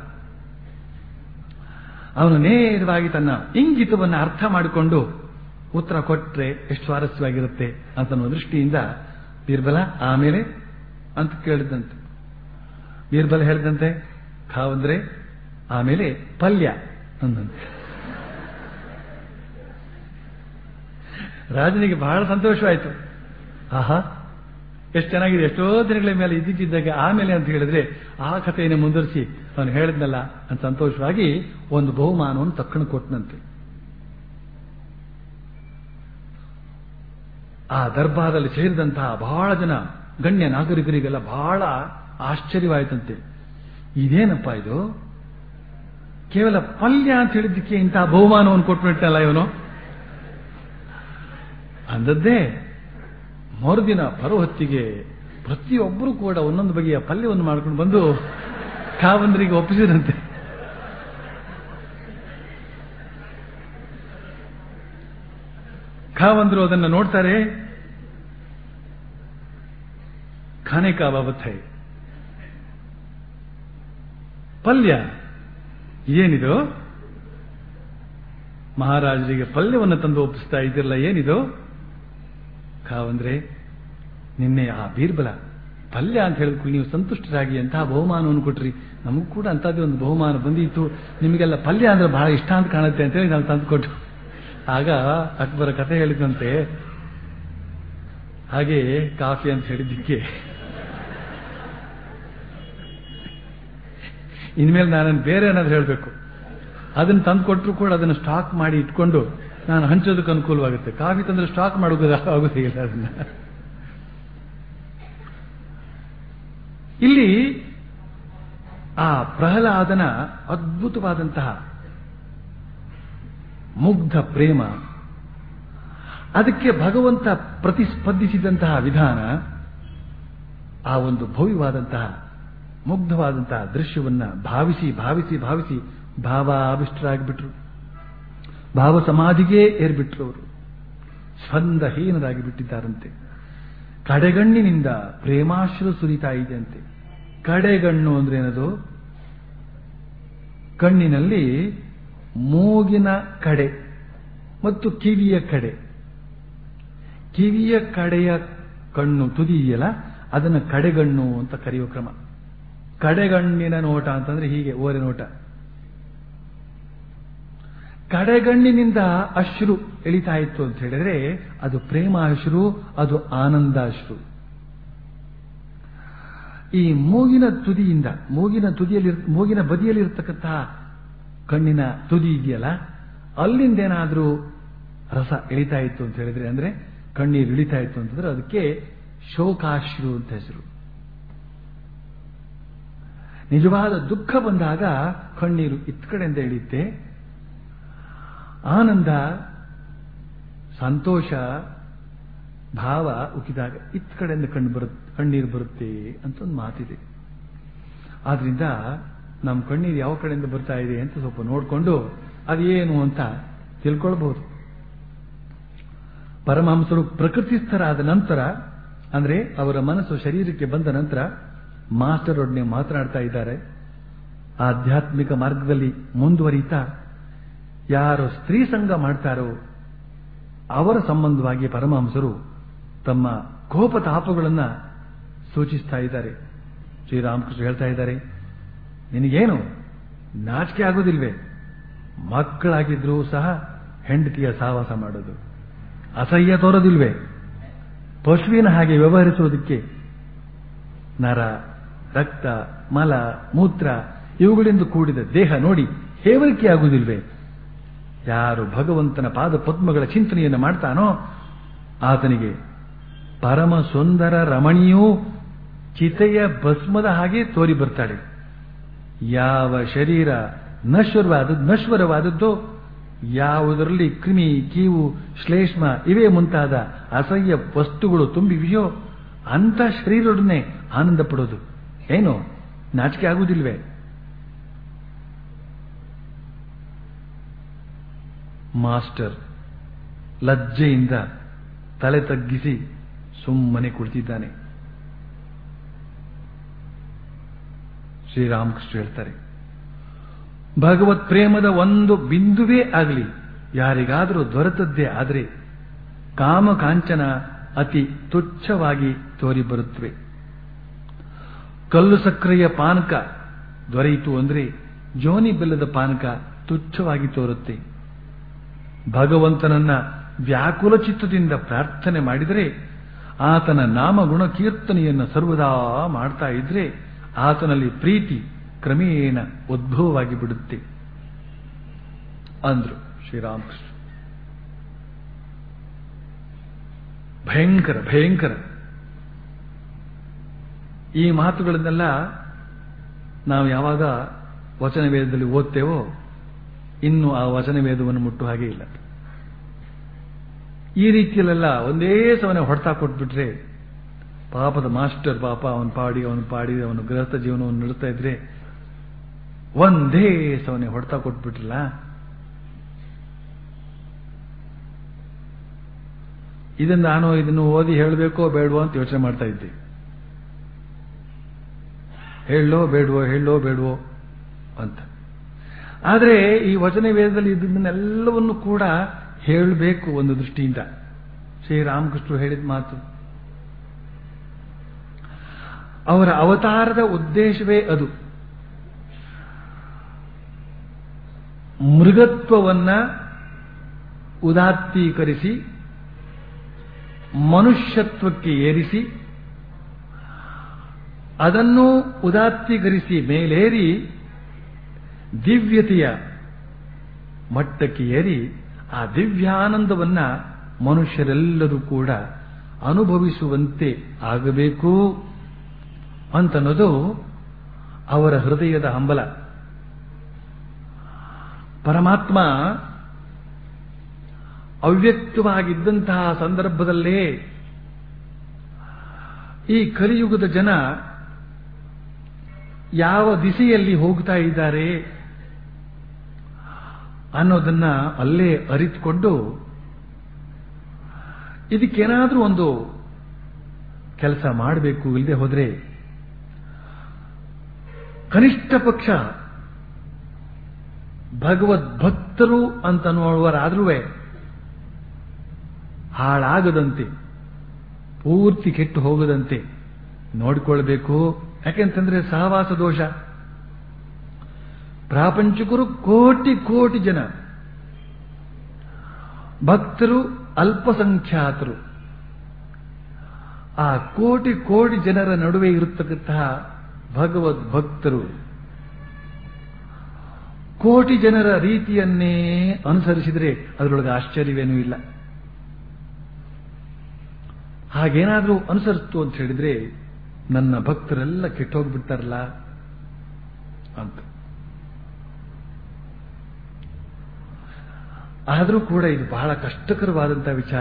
ಅವನು ನೇರವಾಗಿ ತನ್ನ ಇಂಗಿತವನ್ನು ಅರ್ಥ ಮಾಡಿಕೊಂಡು ಉತ್ತರ ಕೊಟ್ರೆ ಎಷ್ಟು ಸ್ವಾರಸ್ಯವಾಗಿರುತ್ತೆ ಅಂತ ಅನ್ನೋ ದೃಷ್ಟಿಯಿಂದ ಬೀರ್ಬಲ ಆಮೇಲೆ ಅಂತ ಕೇಳಿದಂತೆ ಬೀರ್ಬಲ ಹೇಳಿದಂತೆ ಖಾವಂದ್ರೆ ಆಮೇಲೆ ಪಲ್ಯ ಅಂದಂತೆ ರಾಜನಿಗೆ ಬಹಳ ಸಂತೋಷವಾಯಿತು ಆಹಾ ಎಷ್ಟು ಚೆನ್ನಾಗಿದೆ ಎಷ್ಟೋ ದಿನಗಳ ಮೇಲೆ ಇದ್ದಿದ್ದಾಗ ಆಮೇಲೆ ಅಂತ ಹೇಳಿದ್ರೆ ಆ ಕಥೆಯನ್ನು ಮುಂದುವರಿಸಿ ಅವನು ಹೇಳಿದ್ನಲ್ಲ ಅಂತ ಸಂತೋಷವಾಗಿ ಒಂದು ಬಹುಮಾನವನ್ನು ತಕ್ಕಣ ಕೊಟ್ಟನಂತೆ ಆ ದರ್ಬಾರದಲ್ಲಿ ಸೇರಿದಂತಹ ಬಹಳ ಜನ ಗಣ್ಯ ನಾಗರಿಕರಿಗೆಲ್ಲ ಬಹಳ ಆಶ್ಚರ್ಯವಾಯಿತಂತೆ ಇದೇನಪ್ಪ ಇದು ಕೇವಲ ಪಲ್ಯ ಅಂತ ಹೇಳಿದ್ದಕ್ಕೆ ಇಂತಹ ಬಹುಮಾನವನ್ನು ಕೊಟ್ಬಿಟ್ಟಲ್ಲ ಇವನು ಅಂದದ್ದೇ ಮರುದಿನ ಹೊತ್ತಿಗೆ ಪ್ರತಿಯೊಬ್ಬರು ಕೂಡ ಒಂದೊಂದು ಬಗೆಯ ಪಲ್ಯವನ್ನು ಮಾಡ್ಕೊಂಡು ಬಂದು ಕಾವಂದರಿಗೆ ಒಪ್ಪಿಸಿದಂತೆ ಕಾವಂದ್ರು ಅದನ್ನು ನೋಡ್ತಾರೆ ಖಾನೆ ಕಾ ಬಾಬತ್ ಹೈ ಪಲ್ಯ ಏನಿದು ಮಹಾರಾಜರಿಗೆ ಪಲ್ಯವನ್ನು ತಂದು ಒಪ್ಪಿಸ್ತಾ ಇದ್ದಿರಲ್ಲ ಏನಿದು ಕಾವಂದ್ರೆ ನಿನ್ನೆ ಆ ಬೀರ್ಬಲ ಪಲ್ಯ ಅಂತ ಹೇಳಿದ್ಕೊಂಡು ನೀವು ಸಂತುಷ್ಟರಾಗಿ ಅಂತಹ ಬಹುಮಾನವನ್ನು ಕೊಟ್ರಿ ನಮಗೂ ಕೂಡ ಅಂತದ್ದೇ ಒಂದು ಬಹುಮಾನ ಬಂದಿತ್ತು ನಿಮಗೆಲ್ಲ ಪಲ್ಯ ಅಂದ್ರೆ ಬಹಳ ಇಷ್ಟ ಅಂತ ಕಾಣುತ್ತೆ ಅಂತೇಳಿ ನಾವು ತಂದುಕೊಟ್ಟು ಆಗ ಅಕ್ಬರ ಕಥೆ ಹೇಳಿದಂತೆ ಹಾಗೆ ಕಾಫಿ ಅಂತ ಹೇಳಿದ್ದಕ್ಕೆ ಇನ್ಮೇಲೆ ನಾನು ಬೇರೆ ಏನಾದ್ರು ಹೇಳಬೇಕು ಅದನ್ನು ತಂದು ಕೊಟ್ಟರು ಕೂಡ ಅದನ್ನು ಸ್ಟಾಕ್ ಮಾಡಿ ಇಟ್ಕೊಂಡು ನಾನು ಹಂಚೋದಕ್ಕೆ ಅನುಕೂಲವಾಗುತ್ತೆ ಕಾಫಿ ತಂದ್ರೆ ಸ್ಟಾಕ್ ಮಾಡೋದು ಆಗುದಿಲ್ಲ ಅದನ್ನ ಇಲ್ಲಿ ಆ ಪ್ರಹ್ಲಾದನ ಅದ್ಭುತವಾದಂತಹ ಮುಗ್ಧ ಪ್ರೇಮ ಅದಕ್ಕೆ ಭಗವಂತ ಪ್ರತಿಸ್ಪಂದಿಸಿದಂತಹ ವಿಧಾನ ಆ ಒಂದು ಭವ್ಯವಾದಂತಹ ಮುಗ್ಧವಾದಂತಹ ದೃಶ್ಯವನ್ನ ಭಾವಿಸಿ ಭಾವಿಸಿ ಭಾವಿಸಿ ಭಾವಾವಿಷ್ಟರಾಗಿಬಿಟ್ರು ಭಾವ ಸಮಾಧಿಗೆ ಏರ್ಬಿಟ್ರು ಅವರು ಸ್ಪಂದಹೀನರಾಗಿ ಬಿಟ್ಟಿದ್ದಾರಂತೆ ಕಡೆಗಣ್ಣಿನಿಂದ ಪ್ರೇಮಾಶ್ರು ಸುರಿತಾ ಇದೆ ಅಂತೆ ಕಡೆಗಣ್ಣು ಅಂದ್ರೆ ಏನದು ಕಣ್ಣಿನಲ್ಲಿ ಮೂಗಿನ ಕಡೆ ಮತ್ತು ಕಿವಿಯ ಕಡೆ ಕಿವಿಯ ಕಡೆಯ ಕಣ್ಣು ತುದಿ ಇದೆಯಲ್ಲ ಅದನ್ನು ಕಡೆಗಣ್ಣು ಅಂತ ಕರೆಯುವ ಕ್ರಮ ಕಡೆಗಣ್ಣಿನ ನೋಟ ಅಂತಂದ್ರೆ ಹೀಗೆ ಓರೆ ನೋಟ ಕಡೆಗಣ್ಣಿನಿಂದ ಅಶ್ರು ಎಳಿತಾ ಇತ್ತು ಅಂತ ಹೇಳಿದ್ರೆ ಅದು ಪ್ರೇಮ ಅಶ್ರು ಅದು ಆನಂದ ಅಶ್ರು ಈ ಮೂಗಿನ ತುದಿಯಿಂದ ಮೂಗಿನ ತುದಿಯಲ್ಲಿ ಮೂಗಿನ ಬದಿಯಲ್ಲಿ ಇರತಕ್ಕಂತಹ ಕಣ್ಣಿನ ತುದಿ ಇದೆಯಲ್ಲ ಅಲ್ಲಿಂದ ಏನಾದ್ರೂ ರಸ ಎಳಿತಾ ಇತ್ತು ಅಂತ ಹೇಳಿದ್ರೆ ಅಂದ್ರೆ ಕಣ್ಣೀರು ಇಳಿತಾ ಇತ್ತು ಅಂತಂದ್ರೆ ಅದಕ್ಕೆ ಶೋಕಾಶ್ರು ಅಂತ ಹೆಸರು ನಿಜವಾದ ದುಃಖ ಬಂದಾಗ ಕಣ್ಣೀರು ಇತ್ ಕಡೆಯಿಂದ ಇಳಿಯುತ್ತೆ ಆನಂದ ಸಂತೋಷ ಭಾವ ಉಕ್ಕಿದಾಗ ಇತ್ ಕಡೆಯಿಂದ ಕಣ್ಣು ಬರುತ್ತೆ ಕಣ್ಣೀರು ಬರುತ್ತೆ ಅಂತ ಒಂದು ಮಾತಿದೆ ಆದ್ರಿಂದ ನಮ್ಮ ಕಣ್ಣೀರು ಯಾವ ಕಡೆಯಿಂದ ಬರ್ತಾ ಇದೆ ಅಂತ ಸ್ವಲ್ಪ ನೋಡಿಕೊಂಡು ಅದೇನು ಅಂತ ತಿಳ್ಕೊಳ್ಬಹುದು ಪರಮಹಂಸರು ಪ್ರಕೃತಿಸ್ಥರಾದ ನಂತರ ಅಂದ್ರೆ ಅವರ ಮನಸ್ಸು ಶರೀರಕ್ಕೆ ಬಂದ ನಂತರ ಮಾಸ್ಟರ್ ಒಡನೆ ಮಾತನಾಡ್ತಾ ಇದ್ದಾರೆ ಆಧ್ಯಾತ್ಮಿಕ ಮಾರ್ಗದಲ್ಲಿ ಮುಂದುವರಿತಾ ಯಾರು ಸ್ತ್ರೀ ಸಂಘ ಮಾಡ್ತಾರೋ ಅವರ ಸಂಬಂಧವಾಗಿ ಪರಮಹಂಸರು ತಮ್ಮ ಕೋಪತಾಪಗಳನ್ನ ಸೂಚಿಸ್ತಾ ಇದ್ದಾರೆ ಶ್ರೀರಾಮಕೃಷ್ಣ ಹೇಳ್ತಾ ಇದ್ದಾರೆ ನಿನಗೇನು ನಾಚಿಕೆ ಆಗೋದಿಲ್ವೇ ಮಕ್ಕಳಾಗಿದ್ರೂ ಸಹ ಹೆಂಡತಿಯ ಸಾವಾಸ ಮಾಡೋದು ಅಸಹ್ಯ ತೋರೋದಿಲ್ವೇ ಪಶುವಿನ ಹಾಗೆ ವ್ಯವಹರಿಸುವುದಕ್ಕೆ ನರ ರಕ್ತ ಮಲ ಮೂತ್ರ ಇವುಗಳಿಂದ ಕೂಡಿದ ದೇಹ ನೋಡಿ ಹೇವರಿಕೆ ಆಗುವುದಿಲ್ವೇ ಯಾರು ಭಗವಂತನ ಪಾದ ಪದ್ಮಗಳ ಚಿಂತನೆಯನ್ನು ಮಾಡ್ತಾನೋ ಆತನಿಗೆ ಪರಮ ಸುಂದರ ರಮಣಿಯೂ ಚಿತೆಯ ಭಸ್ಮದ ಹಾಗೆ ತೋರಿ ಬರ್ತಾಳೆ ಯಾವ ಶರೀರ ನಶ್ವರವಾದದ್ದು ನಶ್ವರವಾದದ್ದು ಯಾವುದರಲ್ಲಿ ಕ್ರಿಮಿ ಕೀವು ಶ್ಲೇಷ್ಮ ಇವೇ ಮುಂತಾದ ಅಸಹ್ಯ ವಸ್ತುಗಳು ತುಂಬಿವೆಯೋ ಅಂತ ಶರೀರದೊಡನೆ ಆನಂದ ಪಡೋದು ಏನು ನಾಚಿಕೆ ಆಗುವುದಿಲ್ವೇ ಮಾಸ್ಟರ್ ಲಜ್ಜೆಯಿಂದ ತಲೆ ತಗ್ಗಿಸಿ ಸುಮ್ಮನೆ ಕುಳಿತಿದ್ದಾನೆ ಶ್ರೀರಾಮಕೃಷ್ಣ ಹೇಳ್ತಾರೆ ಭಗವತ್ ಪ್ರೇಮದ ಒಂದು ಬಿಂದುವೇ ಆಗಲಿ ಯಾರಿಗಾದರೂ ದೊರೆತದ್ದೇ ಆದರೆ ಕಾಮ ಕಾಂಚನ ಅತಿ ತುಚ್ಛವಾಗಿ ತೋರಿಬರುತ್ತವೆ ಕಲ್ಲು ಸಕ್ಕರೆಯ ಪಾನಕ ದೊರೆಯಿತು ಅಂದ್ರೆ ಜೋನಿ ಬೆಲ್ಲದ ಪಾನಕ ತುಚ್ಛವಾಗಿ ತೋರುತ್ತೆ ಭಗವಂತನನ್ನ ವ್ಯಾಕುಲ ಚಿತ್ತದಿಂದ ಪ್ರಾರ್ಥನೆ ಮಾಡಿದರೆ ಆತನ ನಾಮಗುಣ ಕೀರ್ತನೆಯನ್ನು ಸರ್ವದಾ ಮಾಡ್ತಾ ಇದ್ರೆ ಆತನಲ್ಲಿ ಪ್ರೀತಿ ಕ್ರಮೇಣ ಉದ್ಭವವಾಗಿ ಬಿಡುತ್ತೆ ಅಂದ್ರು ಶ್ರೀರಾಮಕೃಷ್ಣ ಭಯಂಕರ ಭಯಂಕರ ಈ ಮಾತುಗಳನ್ನೆಲ್ಲ ನಾವು ಯಾವಾಗ ವಚನ ವೇದದಲ್ಲಿ ಓದ್ತೇವೋ ಇನ್ನು ಆ ವಚನ ವೇದವನ್ನು ಮುಟ್ಟು ಹಾಗೆ ಇಲ್ಲ ಈ ರೀತಿಯಲ್ಲೆಲ್ಲ ಒಂದೇ ಸಮನೆ ಹೊಡ್ತಾ ಕೊಟ್ಬಿಟ್ರೆ ಪಾಪದ ಮಾಸ್ಟರ್ ಪಾಪ ಅವನ ಪಾಡಿ ಅವನು ಪಾಡಿ ಅವನು ಗೃಹಸ್ಥ ಜೀವನವನ್ನು ನಡೆಸ್ತಾ ಇದ್ರೆ ಒಂದೇ ಸವನೆ ಹೊಡ್ತಾ ಕೊಟ್ಬಿಟ್ರಲ್ಲ ಇದನ್ನು ನಾನು ಇದನ್ನು ಓದಿ ಹೇಳಬೇಕೋ ಬೇಡವೋ ಅಂತ ಯೋಚನೆ ಮಾಡ್ತಾ ಇದ್ದೆ ಹೇಳೋ ಬೇಡವೋ ಹೇಳೋ ಬೇಡವೋ ಅಂತ ಆದರೆ ಈ ವಚನ ವೇದದಲ್ಲಿ ಇದನ್ನೆಲ್ಲವನ್ನು ಕೂಡ ಹೇಳಬೇಕು ಒಂದು ದೃಷ್ಟಿಯಿಂದ ಶ್ರೀರಾಮಕೃಷ್ಣರು ಹೇಳಿದ ಮಾತು ಅವರ ಅವತಾರದ ಉದ್ದೇಶವೇ ಅದು ಮೃಗತ್ವವನ್ನ ಉದಾತ್ತೀಕರಿಸಿ ಮನುಷ್ಯತ್ವಕ್ಕೆ ಏರಿಸಿ ಅದನ್ನು ಉದಾತ್ತೀಕರಿಸಿ ಮೇಲೇರಿ ದಿವ್ಯತೆಯ ಮಟ್ಟಕ್ಕೆ ಏರಿ ಆ ದಿವ್ಯಾನಂದವನ್ನ ಮನುಷ್ಯರೆಲ್ಲರೂ ಕೂಡ ಅನುಭವಿಸುವಂತೆ ಆಗಬೇಕು ಅಂತನ್ನೋದು ಅವರ ಹೃದಯದ ಹಂಬಲ ಪರಮಾತ್ಮ ಅವ್ಯಕ್ತವಾಗಿದ್ದಂತಹ ಸಂದರ್ಭದಲ್ಲೇ ಈ ಕಲಿಯುಗದ ಜನ ಯಾವ ದಿಸೆಯಲ್ಲಿ ಹೋಗ್ತಾ ಇದ್ದಾರೆ ಅನ್ನೋದನ್ನ ಅಲ್ಲೇ ಅರಿತುಕೊಂಡು ಇದಕ್ಕೇನಾದ್ರೂ ಒಂದು ಕೆಲಸ ಮಾಡಬೇಕು ಇಲ್ಲದೆ ಹೋದ್ರೆ ಕನಿಷ್ಠ ಪಕ್ಷ ಭಗವದ್ಭಕ್ತರು ಅಂತ ನೋಡುವರಾದ್ರೂ ಹಾಳಾಗದಂತೆ ಪೂರ್ತಿ ಕೆಟ್ಟು ಹೋಗದಂತೆ ನೋಡಿಕೊಳ್ಬೇಕು ಯಾಕೆಂತಂದ್ರೆ ಸಹವಾಸ ದೋಷ ಪ್ರಾಪಂಚಿಕರು ಕೋಟಿ ಕೋಟಿ ಜನ ಭಕ್ತರು ಅಲ್ಪಸಂಖ್ಯಾತರು ಆ ಕೋಟಿ ಕೋಟಿ ಜನರ ನಡುವೆ ಇರತಕ್ಕಂತಹ ಭಗವದ್ ಭಕ್ತರು ಕೋಟಿ ಜನರ ರೀತಿಯನ್ನೇ ಅನುಸರಿಸಿದರೆ ಅದರೊಳಗೆ ಆಶ್ಚರ್ಯವೇನೂ ಇಲ್ಲ ಹಾಗೇನಾದರೂ ಅನುಸರಿಸ್ತು ಅಂತ ಹೇಳಿದ್ರೆ ನನ್ನ ಭಕ್ತರೆಲ್ಲ ಕೆಟ್ಟೋಗ್ಬಿಡ್ತಾರಲ್ಲ ಅಂತ ಆದರೂ ಕೂಡ ಇದು ಬಹಳ ಕಷ್ಟಕರವಾದಂತಹ ವಿಚಾರ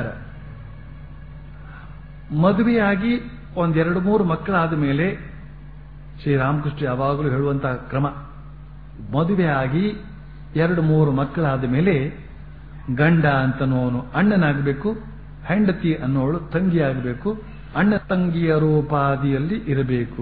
ಮದುವೆಯಾಗಿ ಒಂದೆರಡು ಮೂರು ಮಕ್ಕಳಾದ ಮೇಲೆ ಶ್ರೀರಾಮಕೃಷ್ಣ ಯಾವಾಗಲೂ ಹೇಳುವಂತಹ ಕ್ರಮ ಮದುವೆ ಆಗಿ ಎರಡು ಮೂರು ಮಕ್ಕಳಾದ ಮೇಲೆ ಗಂಡ ಅಂತನೋನು ಅಣ್ಣನಾಗಬೇಕು ಹೆಂಡತಿ ಅನ್ನೋಳು ತಂಗಿ ಆಗಬೇಕು ಅಣ್ಣ ತಂಗಿಯ ರೂಪಾದಿಯಲ್ಲಿ ಇರಬೇಕು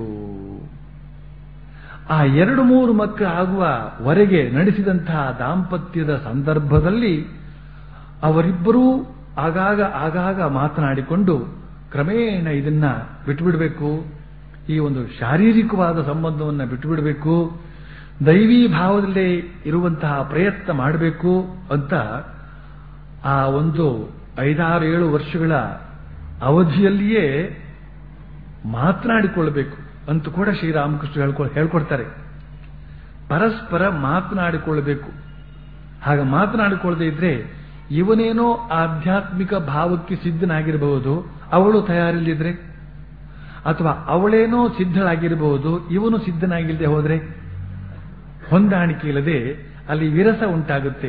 ಆ ಎರಡು ಮೂರು ಮಕ್ಕಳು ಆಗುವವರೆಗೆ ನಡೆಸಿದಂತಹ ದಾಂಪತ್ಯದ ಸಂದರ್ಭದಲ್ಲಿ ಅವರಿಬ್ಬರೂ ಆಗಾಗ ಆಗಾಗ ಮಾತನಾಡಿಕೊಂಡು ಕ್ರಮೇಣ ಇದನ್ನ ಬಿಟ್ಟುಬಿಡಬೇಕು ಈ ಒಂದು ಶಾರೀರಿಕವಾದ ಸಂಬಂಧವನ್ನು ಬಿಟ್ಟುಬಿಡಬೇಕು ದೈವೀ ಭಾವದಲ್ಲೇ ಇರುವಂತಹ ಪ್ರಯತ್ನ ಮಾಡಬೇಕು ಅಂತ ಆ ಒಂದು ಐದಾರು ಏಳು ವರ್ಷಗಳ ಅವಧಿಯಲ್ಲಿಯೇ ಮಾತನಾಡಿಕೊಳ್ಳಬೇಕು ಅಂತ ಕೂಡ ಶ್ರೀರಾಮಕೃಷ್ಣ ಹೇಳ್ಕೊ ಹೇಳ್ಕೊಡ್ತಾರೆ ಪರಸ್ಪರ ಮಾತನಾಡಿಕೊಳ್ಳಬೇಕು ಹಾಗೆ ಮಾತನಾಡಿಕೊಳ್ಳದೆ ಇದ್ರೆ ಇವನೇನೋ ಆಧ್ಯಾತ್ಮಿಕ ಭಾವಕ್ಕೆ ಸಿದ್ಧನಾಗಿರಬಹುದು ಅವಳು ತಯಾರಿಲ್ಲದಿದ್ರೆ ಅಥವಾ ಅವಳೇನೋ ಸಿದ್ಧಳಾಗಿರಬಹುದು ಇವನು ಸಿದ್ಧನಾಗಿಲ್ಲದೆ ಹೋದ್ರೆ ಹೊಂದಾಣಿಕೆ ಇಲ್ಲದೆ ಅಲ್ಲಿ ವಿರಸ ಉಂಟಾಗುತ್ತೆ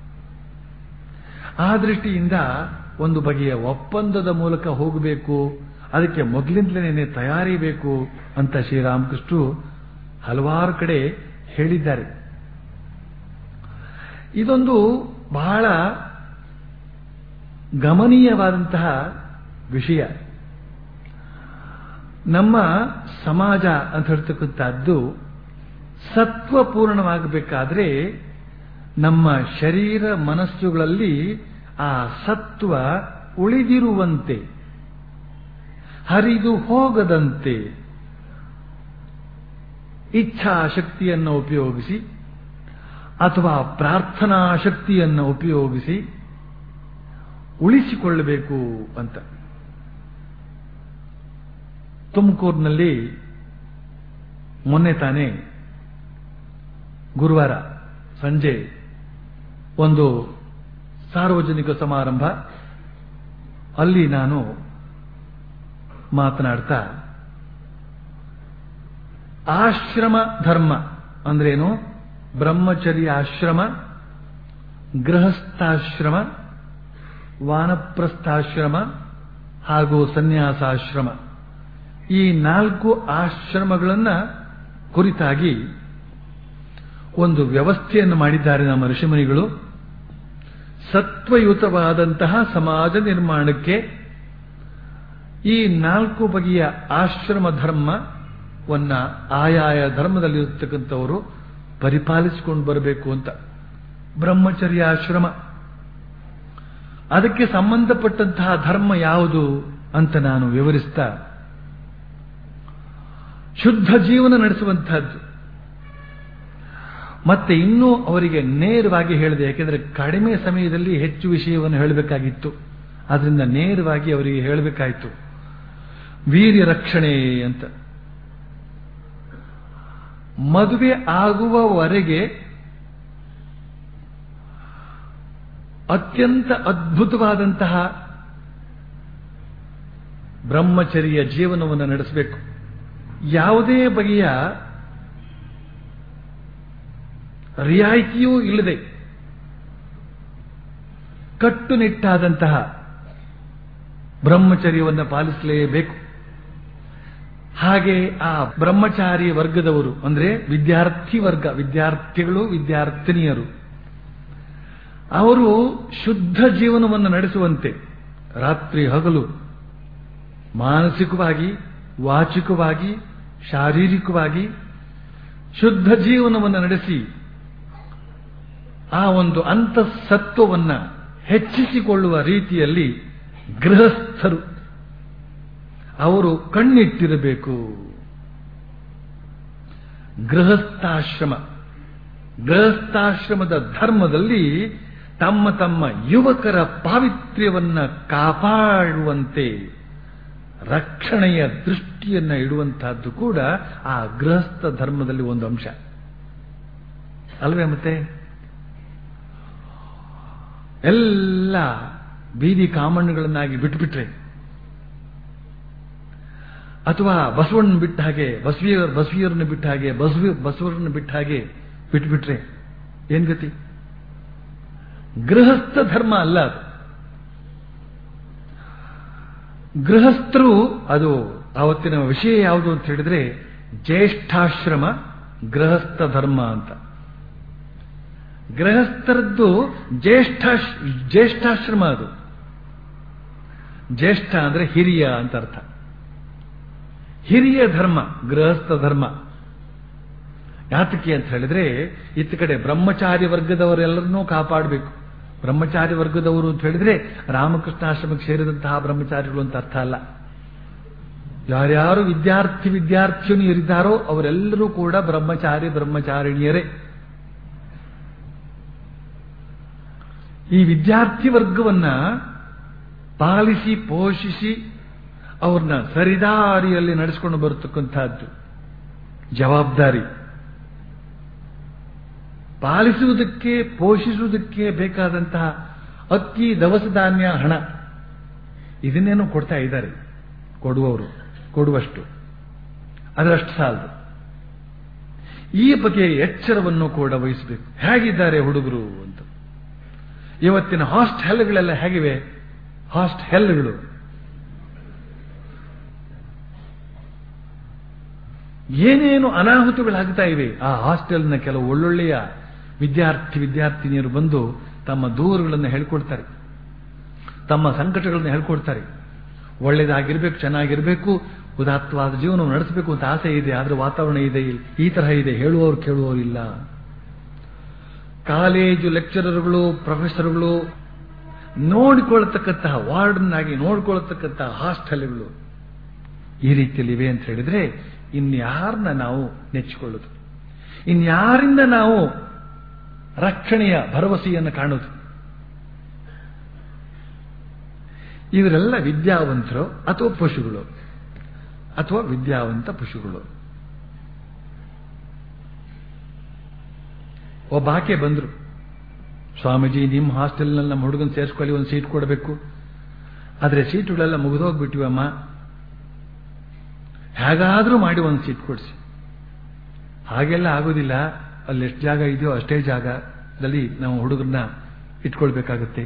ಆ ದೃಷ್ಟಿಯಿಂದ ಒಂದು ಬಗೆಯ ಒಪ್ಪಂದದ ಮೂಲಕ ಹೋಗಬೇಕು ಅದಕ್ಕೆ ಮೊದಲಿಂದಲೇ ತಯಾರಿ ಬೇಕು ಅಂತ ಶ್ರೀರಾಮಕೃಷ್ಣರು ಹಲವಾರು ಕಡೆ ಹೇಳಿದ್ದಾರೆ ಇದೊಂದು ಬಹಳ ಗಮನೀಯವಾದಂತಹ ವಿಷಯ ನಮ್ಮ ಸಮಾಜ ಅಂತ ಹೇಳ್ತಕ್ಕಂಥದ್ದು ಸತ್ವಪೂರ್ಣವಾಗಬೇಕಾದ್ರೆ ನಮ್ಮ ಶರೀರ ಮನಸ್ಸುಗಳಲ್ಲಿ ಆ ಸತ್ವ ಉಳಿದಿರುವಂತೆ ಹರಿದು ಹೋಗದಂತೆ ಇಚ್ಛಾಶಕ್ತಿಯನ್ನು ಉಪಯೋಗಿಸಿ ಅಥವಾ ಪ್ರಾರ್ಥನಾ ಶಕ್ತಿಯನ್ನು ಉಪಯೋಗಿಸಿ ಉಳಿಸಿಕೊಳ್ಳಬೇಕು ಅಂತ ತುಮಕೂರಿನಲ್ಲಿ ಮೊನ್ನೆ ತಾನೇ ಗುರುವಾರ ಸಂಜೆ ಒಂದು ಸಾರ್ವಜನಿಕ ಸಮಾರಂಭ ಅಲ್ಲಿ ನಾನು ಮಾತನಾಡ್ತಾ ಆಶ್ರಮ ಧರ್ಮ ಅಂದ್ರೇನು ಬ್ರಹ್ಮಚರ್ಯ ಆಶ್ರಮ ಗೃಹಸ್ಥಾಶ್ರಮ ವಾನಪ್ರಸ್ಥಾಶ್ರಮ ಹಾಗೂ ಸನ್ಯಾಸಾಶ್ರಮ ಈ ನಾಲ್ಕು ಆಶ್ರಮಗಳನ್ನ ಕುರಿತಾಗಿ ಒಂದು ವ್ಯವಸ್ಥೆಯನ್ನು ಮಾಡಿದ್ದಾರೆ ನಮ್ಮ ಋಷಿಮುನಿಗಳು ಸತ್ವಯುತವಾದಂತಹ ಸಮಾಜ ನಿರ್ಮಾಣಕ್ಕೆ ಈ ನಾಲ್ಕು ಬಗೆಯ ಆಶ್ರಮ ಧರ್ಮವನ್ನ ಆಯಾಯ ಧರ್ಮದಲ್ಲಿರತಕ್ಕಂಥವರು ಪರಿಪಾಲಿಸಿಕೊಂಡು ಬರಬೇಕು ಅಂತ ಬ್ರಹ್ಮಚರ್ಯ ಆಶ್ರಮ ಅದಕ್ಕೆ ಸಂಬಂಧಪಟ್ಟಂತಹ ಧರ್ಮ ಯಾವುದು ಅಂತ ನಾನು ವಿವರಿಸ್ತಾ ಶುದ್ಧ ಜೀವನ ನಡೆಸುವಂತಹದ್ದು ಮತ್ತೆ ಇನ್ನೂ ಅವರಿಗೆ ನೇರವಾಗಿ ಹೇಳಿದೆ ಯಾಕೆಂದ್ರೆ ಕಡಿಮೆ ಸಮಯದಲ್ಲಿ ಹೆಚ್ಚು ವಿಷಯವನ್ನು ಹೇಳಬೇಕಾಗಿತ್ತು ಆದ್ರಿಂದ ನೇರವಾಗಿ ಅವರಿಗೆ ಹೇಳಬೇಕಾಯಿತು ವೀರ್ಯ ರಕ್ಷಣೆ ಅಂತ ಮದುವೆ ಆಗುವವರೆಗೆ ಅತ್ಯಂತ ಅದ್ಭುತವಾದಂತಹ ಬ್ರಹ್ಮಚರ್ಯ ಜೀವನವನ್ನು ನಡೆಸಬೇಕು ಯಾವುದೇ ಬಗೆಯ ರಿಯಾಯಿತಿಯೂ ಇಲ್ಲದೆ ಕಟ್ಟುನಿಟ್ಟಾದಂತಹ ಬ್ರಹ್ಮಚರ್ಯವನ್ನು ಪಾಲಿಸಲೇಬೇಕು ಹಾಗೆ ಆ ಬ್ರಹ್ಮಚಾರಿ ವರ್ಗದವರು ಅಂದ್ರೆ ವಿದ್ಯಾರ್ಥಿ ವರ್ಗ ವಿದ್ಯಾರ್ಥಿಗಳು ವಿದ್ಯಾರ್ಥಿನಿಯರು ಅವರು ಶುದ್ಧ ಜೀವನವನ್ನು ನಡೆಸುವಂತೆ ರಾತ್ರಿ ಹಗಲು ಮಾನಸಿಕವಾಗಿ ವಾಚಿಕವಾಗಿ ಶಾರೀರಿಕವಾಗಿ ಶುದ್ಧ ಜೀವನವನ್ನು ನಡೆಸಿ ಆ ಒಂದು ಅಂತಃಸತ್ವವನ್ನ ಹೆಚ್ಚಿಸಿಕೊಳ್ಳುವ ರೀತಿಯಲ್ಲಿ ಗೃಹಸ್ಥರು ಅವರು ಕಣ್ಣಿಟ್ಟಿರಬೇಕು ಗೃಹಸ್ಥಾಶ್ರಮ ಗೃಹಸ್ಥಾಶ್ರಮದ ಧರ್ಮದಲ್ಲಿ ತಮ್ಮ ತಮ್ಮ ಯುವಕರ ಪಾವಿತ್ರ್ಯವನ್ನ ಕಾಪಾಡುವಂತೆ ರಕ್ಷಣೆಯ ದೃಷ್ಟಿಯನ್ನ ಇಡುವಂತಹದ್ದು ಕೂಡ ಆ ಗೃಹಸ್ಥ ಧರ್ಮದಲ್ಲಿ ಒಂದು ಅಂಶ ಅಲ್ವೇ ಮತ್ತೆ ಎಲ್ಲ ಬೀದಿ ಕಾಮಣ್ಣುಗಳನ್ನಾಗಿ ಬಿಟ್ಟುಬಿಟ್ರೆ ಅಥವಾ ಬಸವಣ್ಣನ ಬಿಟ್ಟ ಹಾಗೆ ಬಸವಿಯ ಬಸವಿಯರನ್ನ ಬಿಟ್ಟ ಹಾಗೆ ಬಸವಿ ಬಸವರನ್ನ ಬಿಟ್ಟ ಹಾಗೆ ಬಿಟ್ಬಿಟ್ರೆ ಏನ್ ಗತಿ ಗೃಹಸ್ಥ ಧರ್ಮ ಅಲ್ಲ ಅದು ಗೃಹಸ್ಥರು ಅದು ಆವತ್ತಿನ ವಿಷಯ ಯಾವುದು ಅಂತ ಹೇಳಿದ್ರೆ ಜ್ಯೇಷ್ಠಾಶ್ರಮ ಗೃಹಸ್ಥ ಧರ್ಮ ಅಂತ ಗೃಹಸ್ಥರದ್ದು ಜ್ಯೇಷ್ಠ ಜ್ಯೇಷ್ಠಾಶ್ರಮ ಅದು ಜ್ಯೇಷ್ಠ ಅಂದ್ರೆ ಹಿರಿಯ ಅಂತ ಅರ್ಥ ಹಿರಿಯ ಧರ್ಮ ಗೃಹಸ್ಥ ಧರ್ಮ ಯಾತಕ್ಕೆ ಅಂತ ಹೇಳಿದ್ರೆ ಇತ್ತ ಕಡೆ ಬ್ರಹ್ಮಚಾರಿ ವರ್ಗದವರೆಲ್ಲರನ್ನೂ ಕಾಪಾಡಬೇಕು ಬ್ರಹ್ಮಚಾರಿ ವರ್ಗದವರು ಅಂತ ಹೇಳಿದ್ರೆ ರಾಮಕೃಷ್ಣಾಶ್ರಮಕ್ಕೆ ಸೇರಿದಂತಹ ಬ್ರಹ್ಮಚಾರಿಗಳು ಅಂತ ಅರ್ಥ ಅಲ್ಲ ಯಾರ್ಯಾರು ವಿದ್ಯಾರ್ಥಿ ವಿದ್ಯಾರ್ಥಿನಿಯರಿದ್ದಾರೋ ಅವರೆಲ್ಲರೂ ಕೂಡ ಬ್ರಹ್ಮಚಾರಿ ಬ್ರಹ್ಮಚಾರಿಣಿಯರೇ ಈ ವಿದ್ಯಾರ್ಥಿ ವರ್ಗವನ್ನ ಪಾಲಿಸಿ ಪೋಷಿಸಿ ಅವ್ರನ್ನ ಸರಿದಾರಿಯಲ್ಲಿ ನಡೆಸಿಕೊಂಡು ಬರತಕ್ಕಂತಹದ್ದು ಜವಾಬ್ದಾರಿ ಪಾಲಿಸುವುದಕ್ಕೆ ಪೋಷಿಸುವುದಕ್ಕೆ ಬೇಕಾದಂತಹ ಅಕ್ಕಿ ದವಸ ಧಾನ್ಯ ಹಣ ಇದನ್ನೇನೋ ಕೊಡ್ತಾ ಇದ್ದಾರೆ ಕೊಡುವವರು ಕೊಡುವಷ್ಟು ಅದರಷ್ಟು ಸಾಲದು ಈ ಬಗ್ಗೆ ಎಚ್ಚರವನ್ನು ಕೂಡ ವಹಿಸಬೇಕು ಹೇಗಿದ್ದಾರೆ ಹುಡುಗರು ಅಂತ ಇವತ್ತಿನ ಹಾಸ್ಟೆಲ್ಗಳೆಲ್ಲ ಹೇಗಿವೆ ಹಾಸ್ಟೆಲ್ಗಳು ಏನೇನು ಅನಾಹುತಗಳಾಗ್ತಾ ಇವೆ ಆ ಹಾಸ್ಟೆಲ್ನ ಕೆಲವು ಒಳ್ಳೊಳ್ಳೆಯ ವಿದ್ಯಾರ್ಥಿ ವಿದ್ಯಾರ್ಥಿನಿಯರು ಬಂದು ತಮ್ಮ ದೂರುಗಳನ್ನು ಹೇಳ್ಕೊಡ್ತಾರೆ ತಮ್ಮ ಸಂಕಟಗಳನ್ನು ಹೇಳ್ಕೊಡ್ತಾರೆ ಒಳ್ಳೇದಾಗಿರ್ಬೇಕು ಚೆನ್ನಾಗಿರ್ಬೇಕು ಉದಾತ್ತವಾದ ಜೀವನ ನಡೆಸಬೇಕು ಅಂತ ಆಸೆ ಇದೆ ಆದ್ರೆ ವಾತಾವರಣ ಇದೆ ಈ ತರಹ ಇದೆ ಹೇಳುವವರು ಕೇಳುವವರು ಇಲ್ಲ ಕಾಲೇಜು ಲೆಕ್ಚರರ್ಗಳು ಪ್ರೊಫೆಸರ್ಗಳು ನೋಡಿಕೊಳ್ಳತಕ್ಕಂತಹ ವಾರ್ಡನ್ ಆಗಿ ನೋಡಿಕೊಳ್ಳತಕ್ಕಂತಹ ಹಾಸ್ಟೆಲ್ಗಳು ಈ ರೀತಿಯಲ್ಲಿ ಇವೆ ಅಂತ ಹೇಳಿದ್ರೆ ಇನ್ಯಾರನ್ನ ನಾವು ನೆಚ್ಚಿಕೊಳ್ಳೋದು ಇನ್ಯಾರಿಂದ ನಾವು ರಕ್ಷಣೆಯ ಭರವಸೆಯನ್ನು ಕಾಣೋದು ಇವರೆಲ್ಲ ವಿದ್ಯಾವಂತರು ಅಥವಾ ಪಶುಗಳು ಅಥವಾ ವಿದ್ಯಾವಂತ ಪಶುಗಳು ಒಬ್ಬ ಆಕೆ ಬಂದ್ರು ಸ್ವಾಮೀಜಿ ನಿಮ್ಮ ಹಾಸ್ಟೆಲ್ನಲ್ಲಿ ನಮ್ಮ ಹುಡುಗನ ಸೇರಿಸ್ಕೊಳ್ಳಿ ಒಂದು ಸೀಟ್ ಕೊಡಬೇಕು ಆದರೆ ಸೀಟುಗಳೆಲ್ಲ ಮುಗಿದೋಗ್ಬಿಟ್ಟಿವಮ್ಮ ಹೇಗಾದ್ರೂ ಮಾಡಿ ಒಂದು ಸೀಟ್ ಕೊಡಿಸಿ ಹಾಗೆಲ್ಲ ಆಗೋದಿಲ್ಲ ಅಲ್ಲಿ ಎಷ್ಟು ಜಾಗ ಇದೆಯೋ ಅಷ್ಟೇ ಜಾಗದಲ್ಲಿ ನಾವು ಹುಡುಗರನ್ನ ಇಟ್ಕೊಳ್ಬೇಕಾಗುತ್ತೆ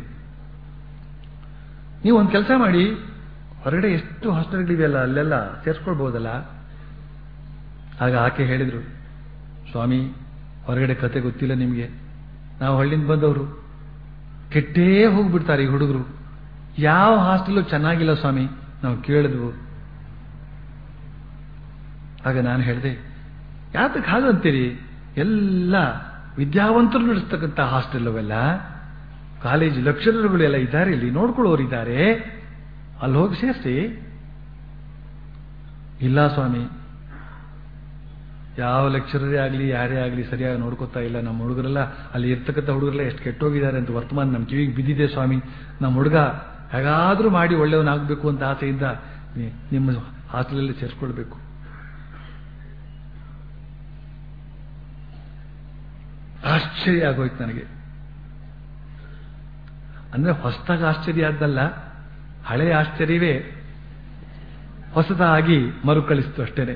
ನೀವು ಒಂದು ಕೆಲಸ ಮಾಡಿ ಹೊರಗಡೆ ಎಷ್ಟು ಹಾಸ್ಟೆಲ್ಗಳಿವೆಯಲ್ಲ ಅಲ್ಲೆಲ್ಲ ಸೇರಿಸ್ಕೊಳ್ಬಹುದಲ್ಲ ಆಗ ಆಕೆ ಹೇಳಿದ್ರು ಸ್ವಾಮಿ ಹೊರಗಡೆ ಕತೆ ಗೊತ್ತಿಲ್ಲ ನಿಮಗೆ ನಾವು ಹಳ್ಳಿಂದ ಬಂದವರು ಕೆಟ್ಟೇ ಹೋಗ್ಬಿಡ್ತಾರೆ ಈ ಹುಡುಗರು ಯಾವ ಹಾಸ್ಟೆಲು ಚೆನ್ನಾಗಿಲ್ಲ ಸ್ವಾಮಿ ನಾವು ಕೇಳಿದ್ವು ಆಗ ನಾನು ಹೇಳಿದೆ ಯಾತಕ್ಕೆ ಹಾಗಂತೀರಿ ಎಲ್ಲ ವಿದ್ಯಾವಂತರು ನಡೆಸ್ತಕ್ಕಂಥ ಹಾಸ್ಟೆಲ್ ಅವೆಲ್ಲ ಕಾಲೇಜ್ ಲೆಕ್ಚರರ್ಗಳು ಎಲ್ಲ ಇದ್ದಾರೆ ಇಲ್ಲಿ ನೋಡ್ಕೊಳ್ಳೋರು ಇದ್ದಾರೆ ಅಲ್ಲಿ ಹೋಗಿ ಸೇರಿಸಿ ಇಲ್ಲ ಸ್ವಾಮಿ ಯಾವ ಲೆಕ್ಚರರೇ ಆಗಲಿ ಯಾರೇ ಆಗಲಿ ಸರಿಯಾಗಿ ನೋಡ್ಕೋತಾ ಇಲ್ಲ ನಮ್ಮ ಹುಡುಗರೆಲ್ಲ ಅಲ್ಲಿ ಇರ್ತಕ್ಕಂಥ ಹುಡುಗರೆಲ್ಲ ಎಷ್ಟು ಕೆಟ್ಟೋಗಿದ್ದಾರೆ ಅಂತ ವರ್ತಮಾನ ನಮ್ಮ ಕಿವಿಗೆ ಬಿದ್ದಿದೆ ಸ್ವಾಮಿ ನಮ್ಮ ಹುಡುಗ ಹೇಗಾದ್ರೂ ಮಾಡಿ ಒಳ್ಳೆಯವನಾಗಬೇಕು ಅಂತ ಆಸೆಯಿಂದ ನಿಮ್ಮ ಹಾಸ್ಟೆಲಲ್ಲಿ ಸೇರಿಸ್ಕೊಳ್ಬೇಕು ಆಶ್ಚರ್ಯ ಆಗೋಯ್ತು ನನಗೆ ಅಂದ್ರೆ ಹೊಸದಾಗಿ ಆಶ್ಚರ್ಯ ಆದ್ದಲ್ಲ ಹಳೆಯ ಆಶ್ಚರ್ಯವೇ ಹೊಸದಾಗಿ ಮರುಕಳಿಸ್ತು ಅಷ್ಟೇನೆ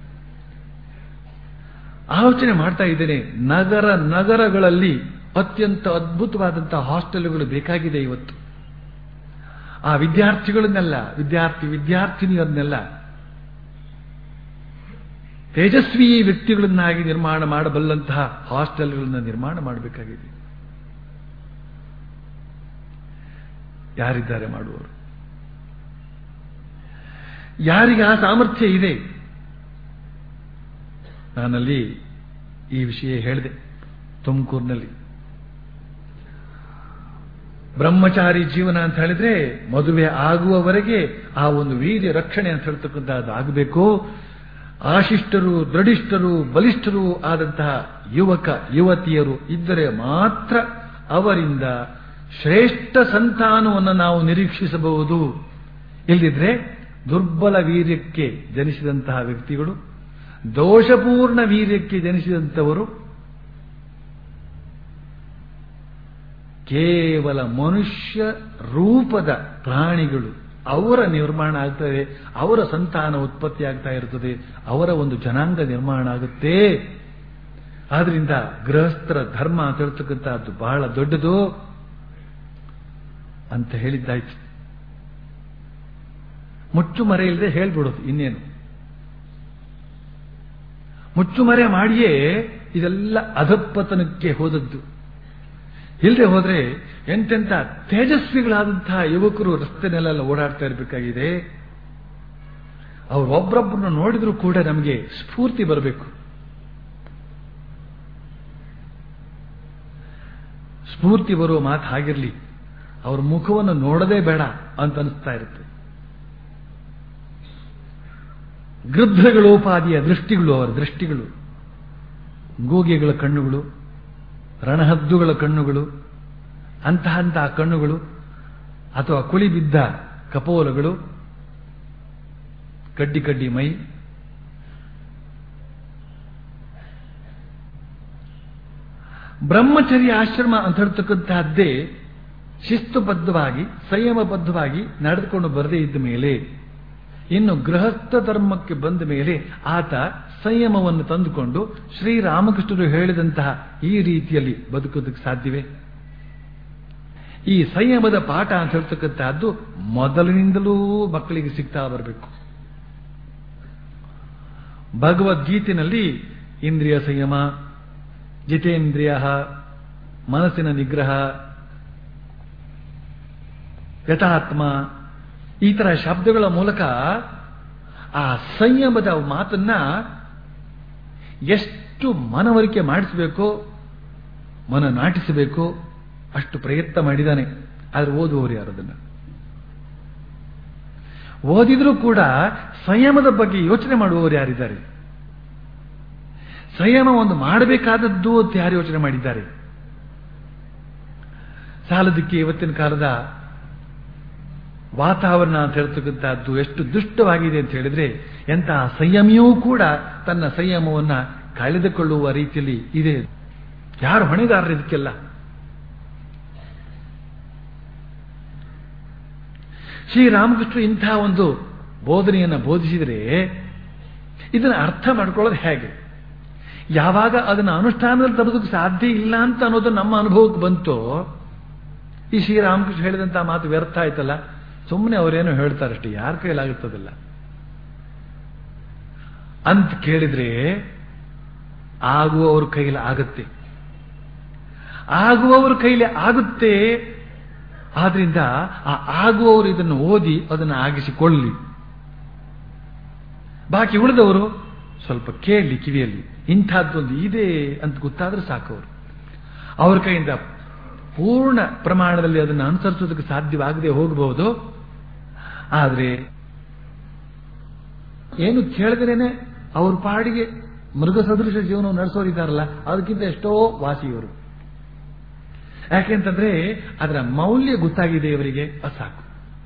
ಆಲೋಚನೆ ಮಾಡ್ತಾ ಇದ್ದೇನೆ ನಗರ ನಗರಗಳಲ್ಲಿ ಅತ್ಯಂತ ಅದ್ಭುತವಾದಂತಹ ಹಾಸ್ಟೆಲ್ಗಳು ಬೇಕಾಗಿದೆ ಇವತ್ತು ಆ ವಿದ್ಯಾರ್ಥಿಗಳನ್ನೆಲ್ಲ ವಿದ್ಯಾರ್ಥಿ ವಿದ್ಯಾರ್ಥಿನಿಯರನ್ನೆಲ್ಲ ತೇಜಸ್ವಿ ವ್ಯಕ್ತಿಗಳನ್ನಾಗಿ ನಿರ್ಮಾಣ ಮಾಡಬಲ್ಲಂತಹ ಹಾಸ್ಟೆಲ್ಗಳನ್ನ ನಿರ್ಮಾಣ ಮಾಡಬೇಕಾಗಿದೆ ಯಾರಿದ್ದಾರೆ ಮಾಡುವವರು ಯಾರಿಗೆ ಆ ಸಾಮರ್ಥ್ಯ ಇದೆ ನಾನಲ್ಲಿ ಈ ವಿಷಯ ಹೇಳಿದೆ ತುಮಕೂರಿನಲ್ಲಿ ಬ್ರಹ್ಮಚಾರಿ ಜೀವನ ಅಂತ ಹೇಳಿದ್ರೆ ಮದುವೆ ಆಗುವವರೆಗೆ ಆ ಒಂದು ವೀರ್ಯ ರಕ್ಷಣೆ ಅಂತ ಹೇಳ್ತಕ್ಕಂಥದ್ದು ಆಗಬೇಕು ಆಶಿಷ್ಟರು ದೃಢಿಷ್ಠರು ಬಲಿಷ್ಠರು ಆದಂತಹ ಯುವಕ ಯುವತಿಯರು ಇದ್ದರೆ ಮಾತ್ರ ಅವರಿಂದ ಶ್ರೇಷ್ಠ ಸಂತಾನವನ್ನು ನಾವು ನಿರೀಕ್ಷಿಸಬಹುದು ಇಲ್ಲದಿದ್ರೆ ದುರ್ಬಲ ವೀರ್ಯಕ್ಕೆ ಜನಿಸಿದಂತಹ ವ್ಯಕ್ತಿಗಳು ದೋಷಪೂರ್ಣ ವೀರ್ಯಕ್ಕೆ ಜನಿಸಿದಂಥವರು ಕೇವಲ ಮನುಷ್ಯ ರೂಪದ ಪ್ರಾಣಿಗಳು ಅವರ ನಿರ್ಮಾಣ ಆಗ್ತದೆ ಅವರ ಸಂತಾನ ಉತ್ಪತ್ತಿ ಆಗ್ತಾ ಇರುತ್ತದೆ ಅವರ ಒಂದು ಜನಾಂಗ ನಿರ್ಮಾಣ ಆಗುತ್ತೆ ಆದ್ರಿಂದ ಗೃಹಸ್ಥರ ಧರ್ಮ ಅಂತ ಹೇಳ್ತಕ್ಕಂಥದ್ದು ಬಹಳ ದೊಡ್ಡದು ಅಂತ ಹೇಳಿದ್ದಾಯ್ತು ಮುಚ್ಚುಮರೆ ಇಲ್ಲದೆ ಹೇಳ್ಬಿಡೋದು ಇನ್ನೇನು ಮುಚ್ಚುಮರೆ ಮಾಡಿಯೇ ಇದೆಲ್ಲ ಅಧಪತನಕ್ಕೆ ಹೋದದ್ದು ಇಲ್ಲದೆ ಹೋದ್ರೆ ಎಂತೆಂಥ ತೇಜಸ್ವಿಗಳಾದಂತಹ ಯುವಕರು ರಸ್ತೆನೆಲ್ಲ ಓಡಾಡ್ತಾ ಇರಬೇಕಾಗಿದೆ ಅವರೊಬ್ಬರೊಬ್ಬರನ್ನ ನೋಡಿದ್ರೂ ಕೂಡ ನಮಗೆ ಸ್ಫೂರ್ತಿ ಬರಬೇಕು ಸ್ಫೂರ್ತಿ ಬರುವ ಮಾತು ಹಾಗಿರ್ಲಿ ಅವ್ರ ಮುಖವನ್ನು ನೋಡದೇ ಬೇಡ ಅಂತ ಅನಿಸ್ತಾ ಇರುತ್ತೆ ಗೃದ್ಧಗಳೋಪಾದಿಯ ದೃಷ್ಟಿಗಳು ಅವರ ದೃಷ್ಟಿಗಳು ಗೂಗೆಗಳ ಕಣ್ಣುಗಳು ರಣಹದ್ದುಗಳ ಕಣ್ಣುಗಳು ಅಂತಹ ಅಂತಹ ಕಣ್ಣುಗಳು ಅಥವಾ ಕುಳಿ ಬಿದ್ದ ಕಪೋಲಗಳು ಕಡ್ಡಿ ಕಡ್ಡಿ ಮೈ ಬ್ರಹ್ಮಚರ್ಯ ಆಶ್ರಮ ಅಂತ ಹೇಳ್ತಕ್ಕಂತಹದ್ದೇ ಶಿಸ್ತುಬದ್ಧವಾಗಿ ಸಂಯಮಬದ್ಧವಾಗಿ ನಡೆದುಕೊಂಡು ಬರದೇ ಇದ್ದ ಮೇಲೆ ಇನ್ನು ಗೃಹಸ್ಥ ಧರ್ಮಕ್ಕೆ ಬಂದ ಮೇಲೆ ಆತ ಸಂಯಮವನ್ನು ತಂದುಕೊಂಡು ಶ್ರೀರಾಮಕೃಷ್ಣರು ಹೇಳಿದಂತಹ ಈ ರೀತಿಯಲ್ಲಿ ಬದುಕೋದಕ್ಕೆ ಸಾಧ್ಯವೇ ಈ ಸಂಯಮದ ಪಾಠ ಅಂತ ಹೇಳ್ತಕ್ಕಂತಹದ್ದು ಮೊದಲಿನಿಂದಲೂ ಮಕ್ಕಳಿಗೆ ಸಿಗ್ತಾ ಬರಬೇಕು ಭಗವದ್ಗೀತೆಯಲ್ಲಿ ಇಂದ್ರಿಯ ಸಂಯಮ ಜಿತೇಂದ್ರಿಯ ಮನಸ್ಸಿನ ನಿಗ್ರಹ ಯಥಾತ್ಮ ಈ ತರ ಶಬ್ದಗಳ ಮೂಲಕ ಆ ಸಂಯಮದ ಮಾತನ್ನ ಎಷ್ಟು ಮನವರಿಕೆ ಮಾಡಿಸಬೇಕೋ ಮನ ನಾಟಿಸಬೇಕೋ ಅಷ್ಟು ಪ್ರಯತ್ನ ಮಾಡಿದ್ದಾನೆ ಆದ್ರೆ ಓದುವವರು ಯಾರು ಅದನ್ನ ಓದಿದ್ರೂ ಕೂಡ ಸಂಯಮದ ಬಗ್ಗೆ ಯೋಚನೆ ಮಾಡುವವರು ಯಾರಿದ್ದಾರೆ ಸಂಯಮ ಒಂದು ಮಾಡಬೇಕಾದದ್ದು ಅಂತ ಯಾರು ಯೋಚನೆ ಮಾಡಿದ್ದಾರೆ ಸಾಲದಕ್ಕೆ ಇವತ್ತಿನ ಕಾಲದ ವಾತಾವರಣ ಅಂತ ಹೇಳ್ತಕ್ಕಂಥದ್ದು ಎಷ್ಟು ದುಷ್ಟವಾಗಿದೆ ಅಂತ ಹೇಳಿದ್ರೆ ಎಂತಹ ಸಂಯಮಿಯೂ ಕೂಡ ತನ್ನ ಸಂಯಮವನ್ನ ಕಳೆದುಕೊಳ್ಳುವ ರೀತಿಯಲ್ಲಿ ಇದೆ ಯಾರು ಹೊಣೆಗಾರರು ಇದಕ್ಕೆಲ್ಲ ಶ್ರೀರಾಮಕೃಷ್ಣ ಇಂತಹ ಒಂದು ಬೋಧನೆಯನ್ನು ಬೋಧಿಸಿದರೆ ಇದನ್ನು ಅರ್ಥ ಮಾಡ್ಕೊಳ್ಳೋದು ಹೇಗೆ ಯಾವಾಗ ಅದನ್ನು ಅನುಷ್ಠಾನದಲ್ಲಿ ತರೋದಕ್ಕೆ ಸಾಧ್ಯ ಇಲ್ಲ ಅಂತ ಅನ್ನೋದು ನಮ್ಮ ಅನುಭವಕ್ಕೆ ಬಂತು ಈ ಶ್ರೀರಾಮಕೃಷ್ಣ ಹೇಳಿದಂತಹ ಮಾತು ವ್ಯರ್ಥ ಆಯ್ತಲ್ಲ ಸುಮ್ಮನೆ ಅವರೇನು ಹೇಳ್ತಾರಷ್ಟೇ ಯಾರ ಕೈಲಾಗುತ್ತದಿಲ್ಲ ಅಂತ ಕೇಳಿದ್ರೆ ಆಗುವವ್ರ ಕೈಲಿ ಆಗುತ್ತೆ ಆಗುವವ್ರ ಕೈಲಿ ಆಗುತ್ತೆ ಆದ್ರಿಂದ ಆ ಆಗುವವರು ಇದನ್ನು ಓದಿ ಅದನ್ನು ಆಗಿಸಿಕೊಳ್ಳಿ ಬಾಕಿ ಉಳಿದವರು ಸ್ವಲ್ಪ ಕೇಳಲಿ ಕಿವಿಯಲ್ಲಿ ಇಂಥದ್ದೊಂದು ಇದೆ ಅಂತ ಗೊತ್ತಾದ್ರೆ ಸಾಕು ಅವರು ಅವ್ರ ಕೈಯಿಂದ ಪೂರ್ಣ ಪ್ರಮಾಣದಲ್ಲಿ ಅದನ್ನು ಅನುಸರಿಸೋದಕ್ಕೆ ಸಾಧ್ಯವಾಗದೆ ಹೋಗಬಹುದು ಆದರೆ ಏನು ಕೇಳಿದ್ರೇನೆ ಅವ್ರ ಪಾಡಿಗೆ ಮೃಗ ಸದೃಶ ಜೀವನ ನಡೆಸೋರಿದ್ದಾರಲ್ಲ ಅದಕ್ಕಿಂತ ಎಷ್ಟೋ ವಾಸಿ ಇವರು ಯಾಕೆಂತಂದ್ರೆ ಅದರ ಮೌಲ್ಯ ಗೊತ್ತಾಗಿದೆ ಇವರಿಗೆ ಅದು ಸಾಕು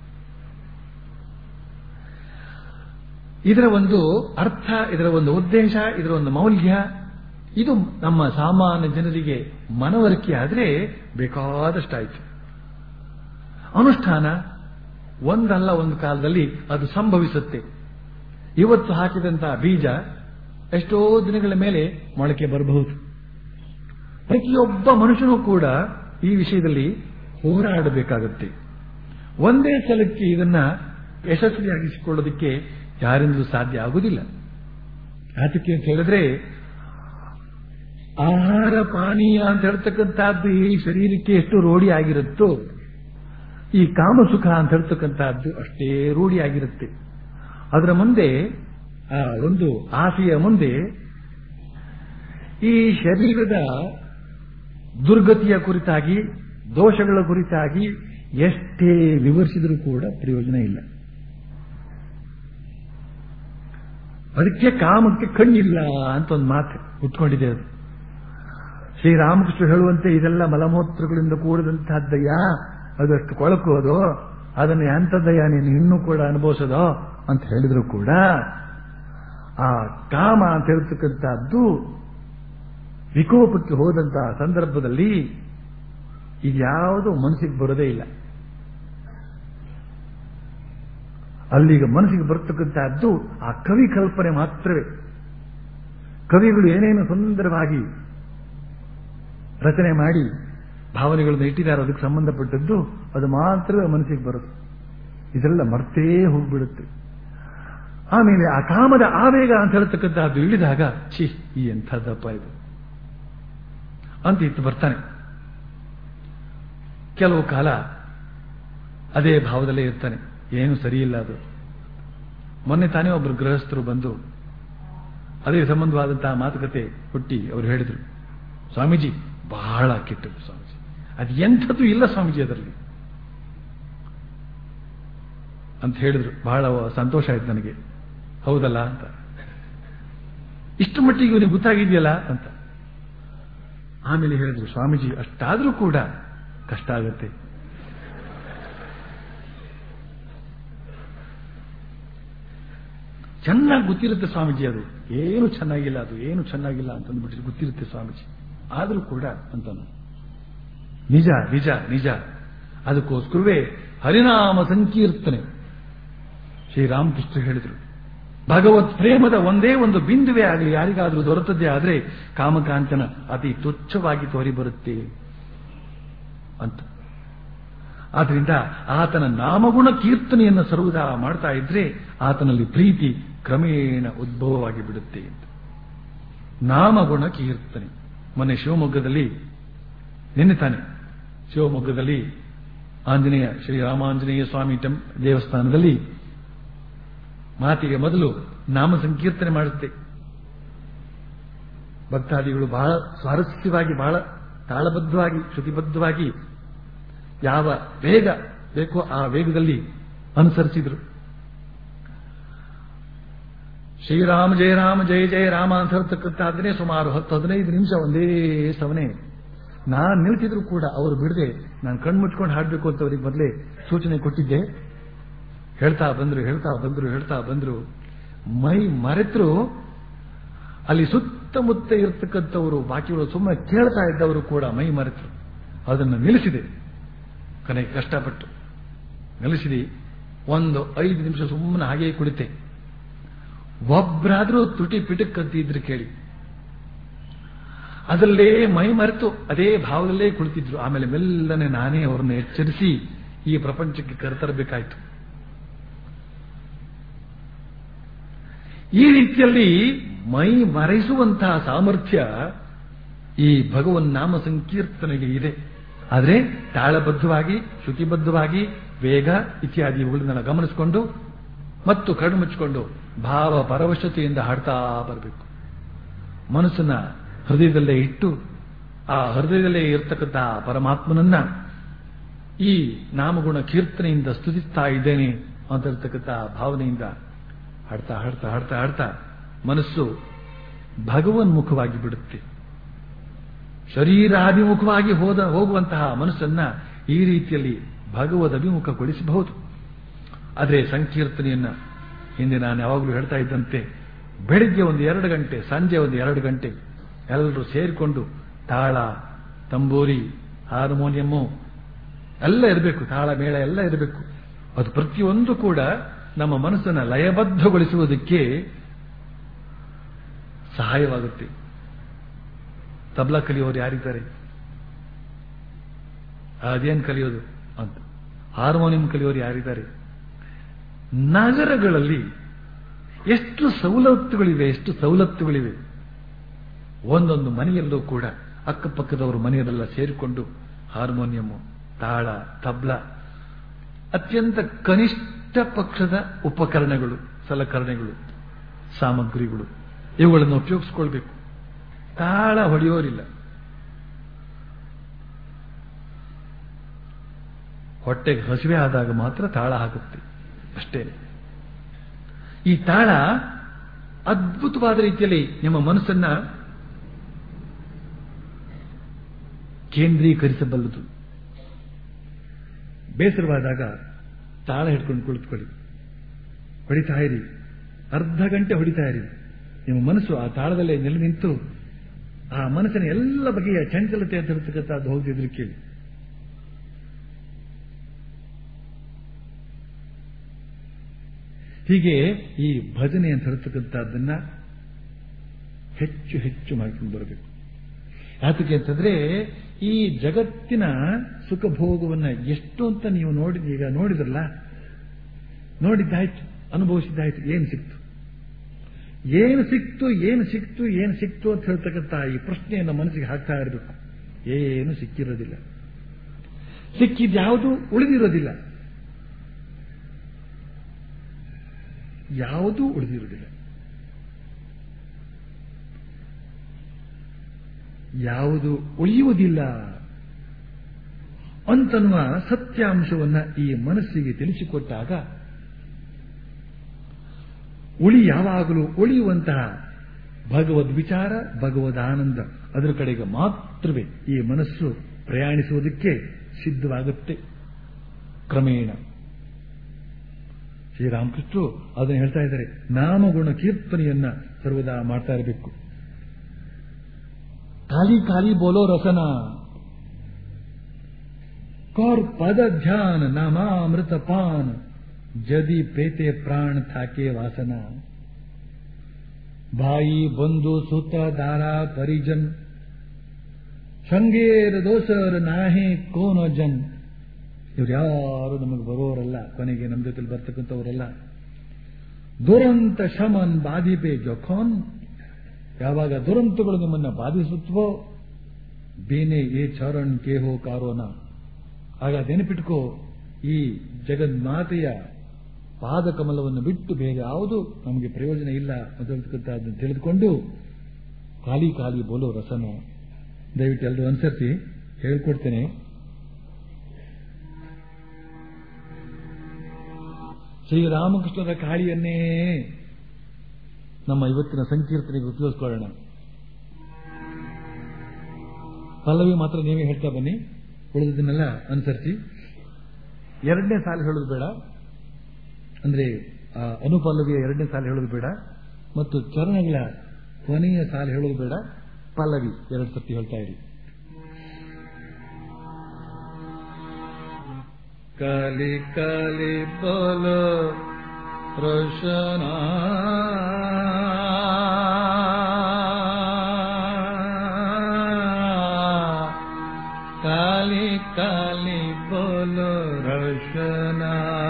ಇದರ ಒಂದು ಅರ್ಥ ಇದರ ಒಂದು ಉದ್ದೇಶ ಇದರ ಒಂದು ಮೌಲ್ಯ ಇದು ನಮ್ಮ ಸಾಮಾನ್ಯ ಜನರಿಗೆ ಮನವರಿಕೆ ಆದರೆ ಬೇಕಾದಷ್ಟಾಯ್ತು ಅನುಷ್ಠಾನ ಒಂದಲ್ಲ ಒಂದು ಕಾಲದಲ್ಲಿ ಅದು ಸಂಭವಿಸುತ್ತೆ ಇವತ್ತು ಹಾಕಿದಂತಹ ಬೀಜ ಎಷ್ಟೋ ದಿನಗಳ ಮೇಲೆ ಮೊಳಕೆ ಬರಬಹುದು ಪ್ರತಿಯೊಬ್ಬ ಮನುಷ್ಯನೂ ಕೂಡ ಈ ವಿಷಯದಲ್ಲಿ ಹೋರಾಡಬೇಕಾಗುತ್ತೆ ಒಂದೇ ಸಲಕ್ಕೆ ಇದನ್ನ ಯಶಸ್ವಿಯಾಗಿಸಿಕೊಳ್ಳೋದಕ್ಕೆ ಯಾರಿಂದಲೂ ಸಾಧ್ಯ ಆಗುವುದಿಲ್ಲ ಯಾತಕ್ಕೆ ಅಂತ ಹೇಳಿದ್ರೆ ಆಹಾರ ಪಾನೀಯ ಅಂತ ಹೇಳ್ತಕ್ಕಂಥದ್ದು ಈ ಶರೀರಕ್ಕೆ ಎಷ್ಟು ರೂಢಿ ಆಗಿರುತ್ತೋ ಈ ಕಾಮಸುಖ ಅಂತ ಹೇಳ್ತಕ್ಕಂಥದ್ದು ಅಷ್ಟೇ ರೂಢಿ ಆಗಿರುತ್ತೆ ಅದರ ಮುಂದೆ ಆ ಒಂದು ಆಸೆಯ ಮುಂದೆ ಈ ಶರೀರದ ದುರ್ಗತಿಯ ಕುರಿತಾಗಿ ದೋಷಗಳ ಕುರಿತಾಗಿ ಎಷ್ಟೇ ವಿವರಿಸಿದರೂ ಕೂಡ ಪ್ರಯೋಜನ ಇಲ್ಲ ಅದಕ್ಕೆ ಕಾಮಕ್ಕೆ ಕಣ್ಣಿಲ್ಲ ಅಂತ ಒಂದು ಮಾತು ಉಟ್ಕೊಂಡಿದೆ ಅದು ಶ್ರೀರಾಮಕೃಷ್ಣ ಹೇಳುವಂತೆ ಇದೆಲ್ಲ ಮಲಮೂತ್ರಗಳಿಂದ ಕೂಡಿದಂತಹದ್ದಯ್ಯ ಅದಷ್ಟು ಕೊಳಕೋದು ಅದನ್ನು ಎಂಥದ್ದಯ್ಯ ನೀನು ಇನ್ನೂ ಕೂಡ ಅನುಭವಿಸೋದೋ ಅಂತ ಹೇಳಿದ್ರು ಕೂಡ ಆ ಕಾಮ ಅಂತ ಹೇಳ್ತಕ್ಕಂಥದ್ದು ವಿಕೋಪಕ್ಕೆ ಹೋದಂತಹ ಸಂದರ್ಭದಲ್ಲಿ ಇದ್ಯಾವುದು ಮನಸ್ಸಿಗೆ ಬರೋದೇ ಇಲ್ಲ ಅಲ್ಲಿಗ ಮನಸ್ಸಿಗೆ ಬರ್ತಕ್ಕಂಥದ್ದು ಆ ಕವಿ ಕಲ್ಪನೆ ಮಾತ್ರವೇ ಕವಿಗಳು ಏನೇನು ಸುಂದರವಾಗಿ ರಚನೆ ಮಾಡಿ ಭಾವನೆಗಳನ್ನು ಇಟ್ಟಿದ್ದಾರೆ ಅದಕ್ಕೆ ಸಂಬಂಧಪಟ್ಟದ್ದು ಅದು ಮಾತ್ರವೇ ಮನಸ್ಸಿಗೆ ಬರುತ್ತೆ ಇದೆಲ್ಲ ಮರ್ತೇ ಹೋಗ್ಬಿಡುತ್ತೆ ಆಮೇಲೆ ಆ ಕಾಮದ ಆವೇಗ ಅಂತ ಹೇಳ್ತಕ್ಕಂಥದ್ದು ಇಳಿದಾಗ ಛೀ ಈ ಎಂಥದ್ದಪ್ಪ ಇದು ಅಂತ ಇತ್ತು ಬರ್ತಾನೆ ಕೆಲವು ಕಾಲ ಅದೇ ಭಾವದಲ್ಲೇ ಇರ್ತಾನೆ ಏನು ಸರಿಯಿಲ್ಲ ಅದು ಮೊನ್ನೆ ತಾನೇ ಒಬ್ಬರು ಗೃಹಸ್ಥರು ಬಂದು ಅದೇ ಸಂಬಂಧವಾದಂತಹ ಮಾತುಕತೆ ಹುಟ್ಟಿ ಅವರು ಹೇಳಿದ್ರು ಸ್ವಾಮೀಜಿ ಬಹಳ ಕೆಟ್ಟದ್ದು ಸ್ವಾಮೀಜಿ ಅದು ಎಂಥದ್ದು ಇಲ್ಲ ಸ್ವಾಮೀಜಿ ಅದರಲ್ಲಿ ಅಂತ ಹೇಳಿದ್ರು ಬಹಳ ಸಂತೋಷ ಆಯ್ತು ನನಗೆ ಹೌದಲ್ಲ ಅಂತ ಇಷ್ಟು ಮಟ್ಟಿಗೆ ಇವನಿಗೆ ಗೊತ್ತಾಗಿದೆಯಲ್ಲ ಅಂತ ಆಮೇಲೆ ಹೇಳಿದ್ರು ಸ್ವಾಮೀಜಿ ಅಷ್ಟಾದ್ರೂ ಕೂಡ ಕಷ್ಟ ಆಗುತ್ತೆ ಚೆನ್ನಾಗಿ ಗೊತ್ತಿರುತ್ತೆ ಸ್ವಾಮೀಜಿ ಅದು ಏನು ಚೆನ್ನಾಗಿಲ್ಲ ಅದು ಏನು ಚೆನ್ನಾಗಿಲ್ಲ ಅಂತಂದ್ಬಿಟ್ಟು ಗೊತ್ತಿರುತ್ತೆ ಸ್ವಾಮೀಜಿ ಆದರೂ ಕೂಡ ಅಂತಾನು ನಿಜ ನಿಜ ನಿಜ ಅದಕ್ಕೋಸ್ಕರವೇ ಹರಿನಾಮ ಸಂಕೀರ್ತನೆ ಶ್ರೀರಾಮಕೃಷ್ಣ ಹೇಳಿದರು ಭಗವತ್ ಪ್ರೇಮದ ಒಂದೇ ಒಂದು ಬಿಂದುವೆ ಆಗಲಿ ಯಾರಿಗಾದರೂ ದೊರೆತದ್ದೇ ಆದರೆ ಕಾಮಕಾಂಚನ ಅತಿ ತುಚ್ಛವಾಗಿ ತೋರಿ ಬರುತ್ತೆ ಅಂತ ಆದ್ರಿಂದ ಆತನ ನಾಮಗುಣ ಕೀರ್ತನೆಯನ್ನು ಸರ್ವದಾ ಮಾಡ್ತಾ ಇದ್ರೆ ಆತನಲ್ಲಿ ಪ್ರೀತಿ ಕ್ರಮೇಣ ಉದ್ಭವವಾಗಿ ಬಿಡುತ್ತೆ ಅಂತ ನಾಮಗುಣ ಕೀರ್ತನೆ ಮೊನ್ನೆ ಶಿವಮೊಗ್ಗದಲ್ಲಿ ನಿನ್ನೆ ತಾನೆ ಶಿವಮೊಗ್ಗದಲ್ಲಿ ಆಂಜನೇಯ ಶ್ರೀರಾಮಾಂಜನೇಯ ಸ್ವಾಮಿ ಟೆಂಪ್ ದೇವಸ್ಥಾನದಲ್ಲಿ ಮಾತಿಗೆ ಮೊದಲು ನಾಮ ಸಂಕೀರ್ತನೆ ಮಾಡುತ್ತೆ ಭಕ್ತಾದಿಗಳು ಬಹಳ ಸ್ವಾರಸ್ಯವಾಗಿ ಬಹಳ ತಾಳಬದ್ಧವಾಗಿ ಶ್ರುತಿಬದ್ಧವಾಗಿ ಯಾವ ವೇಗ ಬೇಕೋ ಆ ವೇಗದಲ್ಲಿ ಅನುಸರಿಸಿದರು ಶ್ರೀರಾಮ ಜಯ ರಾಮ ಜಯ ಜಯ ರಾಮ ಅಂತ ಹೇಳ್ತಕ್ಕಂತಾದ್ರೆ ಸುಮಾರು ಹತ್ತು ಹದಿನೈದು ನಿಮಿಷ ಒಂದೇ ಸವನೆ ನಾನು ನಿಲ್ತಿದ್ರು ಕೂಡ ಅವರು ಬಿಡದೆ ನಾನು ಕಣ್ಮುಚ್ಕೊಂಡು ಹಾಡಬೇಕು ಅಂತ ಅವರಿಗೆ ಮೊದಲೇ ಸೂಚನೆ ಕೊಟ್ಟಿದ್ದೆ ಹೇಳ್ತಾ ಬಂದ್ರು ಹೇಳ್ತಾ ಬಂದ್ರು ಹೇಳ್ತಾ ಬಂದ್ರು ಮೈ ಮರೆತರು ಅಲ್ಲಿ ಸುತ್ತಮುತ್ತ ಇರ್ತಕ್ಕಂಥವರು ಬಾಕಿಗಳು ಸುಮ್ಮನೆ ಕೇಳ್ತಾ ಇದ್ದವರು ಕೂಡ ಮೈ ಮರೆತರು ಅದನ್ನು ನಿಲ್ಲಿಸಿದೆ ಕೊನೆಗೆ ಕಷ್ಟಪಟ್ಟು ನಿಲ್ಲಿಸಿದಿ ಒಂದು ಐದು ನಿಮಿಷ ಸುಮ್ಮನೆ ಹಾಗೆಯೇ ಕುಳಿತೆ ಒಬ್ಬರಾದ್ರೂ ತುಟಿ ಪಿಟಕ್ಕಂತಿದ್ರು ಕೇಳಿ ಅದರಲ್ಲೇ ಮೈ ಮರೆತು ಅದೇ ಭಾವದಲ್ಲೇ ಕುಳಿತಿದ್ರು ಆಮೇಲೆ ಮೆಲ್ಲನೆ ನಾನೇ ಅವರನ್ನು ಎಚ್ಚರಿಸಿ ಈ ಪ್ರಪಂಚಕ್ಕೆ ಕರೆತರಬೇಕಾಯಿತು ಈ ರೀತಿಯಲ್ಲಿ ಮೈ ಮರೆಸುವಂತಹ ಸಾಮರ್ಥ್ಯ ಈ ಭಗವನ್ ನಾಮ ಸಂಕೀರ್ತನೆಗೆ ಇದೆ ಆದರೆ ತಾಳಬದ್ಧವಾಗಿ ಶ್ರುತಿಬದ್ಧವಾಗಿ ವೇಗ ಇತ್ಯಾದಿ ಇವುಗಳನ್ನ ಗಮನಿಸಿಕೊಂಡು ಮತ್ತು ಕಣ್ಣು ಮುಚ್ಚಿಕೊಂಡು ಭಾವ ಪರವಶತೆಯಿಂದ ಹಾಡ್ತಾ ಬರಬೇಕು ಮನಸ್ಸನ್ನ ಹೃದಯದಲ್ಲೇ ಇಟ್ಟು ಆ ಹೃದಯದಲ್ಲೇ ಇರತಕ್ಕಂತಹ ಪರಮಾತ್ಮನನ್ನ ಈ ನಾಮಗುಣ ಕೀರ್ತನೆಯಿಂದ ಸ್ತುತಿಸ್ತಾ ಇದ್ದೇನೆ ಅಂತ ಇರ್ತಕ್ಕಂತಹ ಭಾವನೆಯಿಂದ ಹಾಡ್ತಾ ಹಾಡ್ತಾ ಹಾಡ್ತಾ ಹಾಡ್ತಾ ಮನಸ್ಸು ಭಗವನ್ಮುಖವಾಗಿ ಬಿಡುತ್ತೆ ಶರೀರಾಭಿಮುಖವಾಗಿ ಹೋದ ಹೋಗುವಂತಹ ಮನಸ್ಸನ್ನ ಈ ರೀತಿಯಲ್ಲಿ ಭಗವದ್ ಅಭಿಮುಖಗೊಳಿಸಬಹುದು ಆದರೆ ಸಂಕೀರ್ತನೆಯನ್ನ ಹಿಂದೆ ನಾನು ಯಾವಾಗಲೂ ಹೇಳ್ತಾ ಇದ್ದಂತೆ ಬೆಳಿಗ್ಗೆ ಒಂದು ಎರಡು ಗಂಟೆ ಸಂಜೆ ಒಂದು ಎರಡು ಗಂಟೆ ಎಲ್ಲರೂ ಸೇರಿಕೊಂಡು ತಾಳ ತಂಬೂರಿ ಹಾರ್ಮೋನಿಯಮ್ಮು ಎಲ್ಲ ಇರಬೇಕು ತಾಳ ಮೇಳ ಎಲ್ಲ ಇರಬೇಕು ಅದು ಪ್ರತಿಯೊಂದು ಕೂಡ ನಮ್ಮ ಮನಸ್ಸನ್ನು ಲಯಬದ್ಧಗೊಳಿಸುವುದಕ್ಕೆ ಸಹಾಯವಾಗುತ್ತೆ ತಬ್ಲಾ ಕಲಿಯೋರು ಯಾರಿದ್ದಾರೆ ಅದೇನು ಕಲಿಯೋದು ಅಂತ ಹಾರ್ಮೋನಿಯಂ ಕಲಿಯೋರು ಯಾರಿದ್ದಾರೆ ನಗರಗಳಲ್ಲಿ ಎಷ್ಟು ಸವಲತ್ತುಗಳಿವೆ ಎಷ್ಟು ಸವಲತ್ತುಗಳಿವೆ ಒಂದೊಂದು ಮನೆಯಲ್ಲೂ ಕೂಡ ಅಕ್ಕಪಕ್ಕದವರು ಮನೆಯಲ್ಲೆಲ್ಲ ಸೇರಿಕೊಂಡು ಹಾರ್ಮೋನಿಯಂ ತಾಳ ತಬ್ಲ ಅತ್ಯಂತ ಕನಿಷ್ಠ ಪಕ್ಷದ ಉಪಕರಣಗಳು ಸಲಕರಣೆಗಳು ಸಾಮಗ್ರಿಗಳು ಇವುಗಳನ್ನು ಉಪಯೋಗಿಸ್ಕೊಳ್ಬೇಕು ತಾಳ ಹೊಡೆಯೋರಿಲ್ಲ ಹೊಟ್ಟೆಗೆ ಹಸಿವೆ ಆದಾಗ ಮಾತ್ರ ತಾಳ ಹಾಕುತ್ತೆ ಅಷ್ಟೇ ಈ ತಾಳ ಅದ್ಭುತವಾದ ರೀತಿಯಲ್ಲಿ ನಿಮ್ಮ ಮನಸ್ಸನ್ನ ಕೇಂದ್ರೀಕರಿಸಬಲ್ಲದು ಬೇಸರವಾದಾಗ ತಾಳ ಹಿಡ್ಕೊಂಡು ಕುಳಿತುಕೊಳ್ಳಿ ಹೊಡಿತಾ ಇರಿ ಅರ್ಧ ಗಂಟೆ ಹೊಡಿತಾ ಇರಿ ನಿಮ್ಮ ಮನಸ್ಸು ಆ ತಾಳದಲ್ಲೇ ನೆಲೆ ನಿಂತು ಆ ಮನಸ್ಸಿನ ಎಲ್ಲ ಬಗೆಯ ಚಂಚಲತೆ ಅಂತ ಇರತಕ್ಕಂಥದ್ದು ಹೋಗ್ತಿದ್ರು ಕೇಳಿ ಹೀಗೆ ಈ ಭಜನೆ ಅಂತ ಹೇಳ್ತಕ್ಕಂಥದ್ದನ್ನ ಹೆಚ್ಚು ಹೆಚ್ಚು ಮಾಡ್ಕೊಂಡು ಬರಬೇಕು ಯಾತಕ್ಕೆ ಅಂತಂದ್ರೆ ಈ ಜಗತ್ತಿನ ಸುಖ ಭೋಗವನ್ನ ಎಷ್ಟು ಅಂತ ನೀವು ನೋಡಿ ಈಗ ನೋಡಿದ್ರಲ್ಲ ನೋಡಿದ್ದಾಯ್ತು ಅನುಭವಿಸಿದ್ದಾಯ್ತು ಏನು ಸಿಕ್ತು ಏನು ಸಿಕ್ತು ಏನು ಸಿಕ್ತು ಏನು ಸಿಕ್ತು ಅಂತ ಹೇಳ್ತಕ್ಕಂಥ ಈ ಪ್ರಶ್ನೆಯನ್ನು ಮನಸ್ಸಿಗೆ ಹಾಕ್ತಾ ಇರಬೇಕು ಏನು ಸಿಕ್ಕಿರೋದಿಲ್ಲ ಸಿಕ್ಕಿದ್ಯಾವುದು ಉಳಿದಿರೋದಿಲ್ಲ ಯಾವುದೂ ಉಳಿದಿರುವುದಿಲ್ಲ ಯಾವುದು ಉಳಿಯುವುದಿಲ್ಲ ಅಂತನ್ನುವ ಸತ್ಯಾಂಶವನ್ನ ಈ ಮನಸ್ಸಿಗೆ ತಿಳಿಸಿಕೊಟ್ಟಾಗ ಉಳಿ ಯಾವಾಗಲೂ ಉಳಿಯುವಂತಹ ಭಗವದ್ ವಿಚಾರ ಭಗವದ್ ಆನಂದ ಅದರ ಕಡೆಗೆ ಮಾತ್ರವೇ ಈ ಮನಸ್ಸು ಪ್ರಯಾಣಿಸುವುದಕ್ಕೆ ಸಿದ್ಧವಾಗುತ್ತೆ ಕ್ರಮೇಣ ಶ್ರೀರಾಮಕೃಷ್ಣರು ಅದನ್ನು ಹೇಳ್ತಾ ಇದ್ದಾರೆ ನಾಮಗುಣ ಕೀರ್ತನೆಯನ್ನ ಸರ್ವದಾ ಮಾಡ್ತಾ ಇರಬೇಕು काली काली बोलो रसना कौर पद ध्यान नामामृत पान जदि पेते प्राण थाके वासना भाई बंधु सुत दारा परिजन ಶೃಂಗೇರ ದೋಸರ ನಾಹಿ ಕೋನ ಜನ್ ಇವ್ರು ಯಾರು ನಮಗೆ ಬರೋರಲ್ಲ ಕೊನೆಗೆ ನಮ್ಮ ಜೊತೆಲಿ ಬರ್ತಕ್ಕಂಥವರಲ್ಲ ದುರಂತ ಶಮನ್ ಬಾಧಿಪೆ ಜೊಖೋನ್ ಯಾವಾಗ ದುರಂತಗಳು ನಿಮ್ಮನ್ನ ಬಾಧಿಸುತ್ತವೋ ಬೇನೆ ಏ ಚರಣ್ ಕೇಹೋ ಕಾರೋನ ಆಗ ನೆನಪಿಟ್ಕೋ ಈ ಜಗನ್ಮಾತೆಯ ಪಾದಕಮಲವನ್ನು ಬಿಟ್ಟು ಬೇರೆ ಯಾವುದು ನಮಗೆ ಪ್ರಯೋಜನ ಇಲ್ಲ ಅದನ್ನು ತಿಳಿದುಕೊಂಡು ಖಾಲಿ ಖಾಲಿ ಬೋಲೋ ರಸನ ದಯವಿಟ್ಟು ಎಲ್ಲರೂ ಅನುಸರಿಸಿ ಹೇಳ್ಕೊಡ್ತೇನೆ ಶ್ರೀರಾಮಕೃಷ್ಣರ ಕಾಳಿಯನ್ನೇ ನಮ್ಮ ಇವತ್ತಿನ ಸಂಕೀರ್ತನೆಗೆ ಉಪಯೋಗಿಸ್ಕೊಳ್ಳೋಣ ಪಲ್ಲವಿ ಮಾತ್ರ ನೀವೇ ಹೇಳ್ತಾ ಬನ್ನಿ ಉಳಿದದನ್ನೆಲ್ಲ ಅನುಸರಿಸಿ ಎರಡನೇ ಸಾಲು ಹೇಳೋದು ಬೇಡ ಅಂದ್ರೆ ಆ ಅನುಪಲ್ಲವಿಯ ಎರಡನೇ ಸಾಲು ಹೇಳೋದು ಬೇಡ ಮತ್ತು ಚರಣಗಳ ಕೊನೆಯ ಸಾಲು ಹೇಳೋದು ಬೇಡ ಪಲ್ಲವಿ ಎರಡು ಸತಿ ಹೇಳ್ತಾ ಇರಿ ಕಲಿ ಕಲಿ ಬೋಲೋ ರೋಷನ ಕಾಲಿ ಕಾಲಿ ಬೋಲೋ ರೋಷನ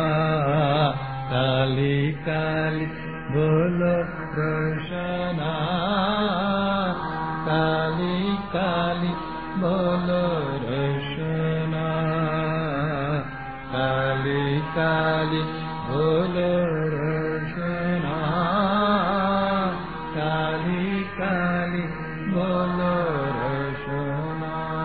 ಕಾಲಿ ಕಾಲಿ ಬೋಲೋ ರೋಷನ ಕಾಲಿ ಕಾಲಿ ಬೋಲೋ ರೋಷನ ಕಾಲಿ ಕಾಲಿ ಬೋಲೋ ರೋಷನ ಕಾಲಿ ಕಾಲಿ ಬೋಲೋ ರೋಷನ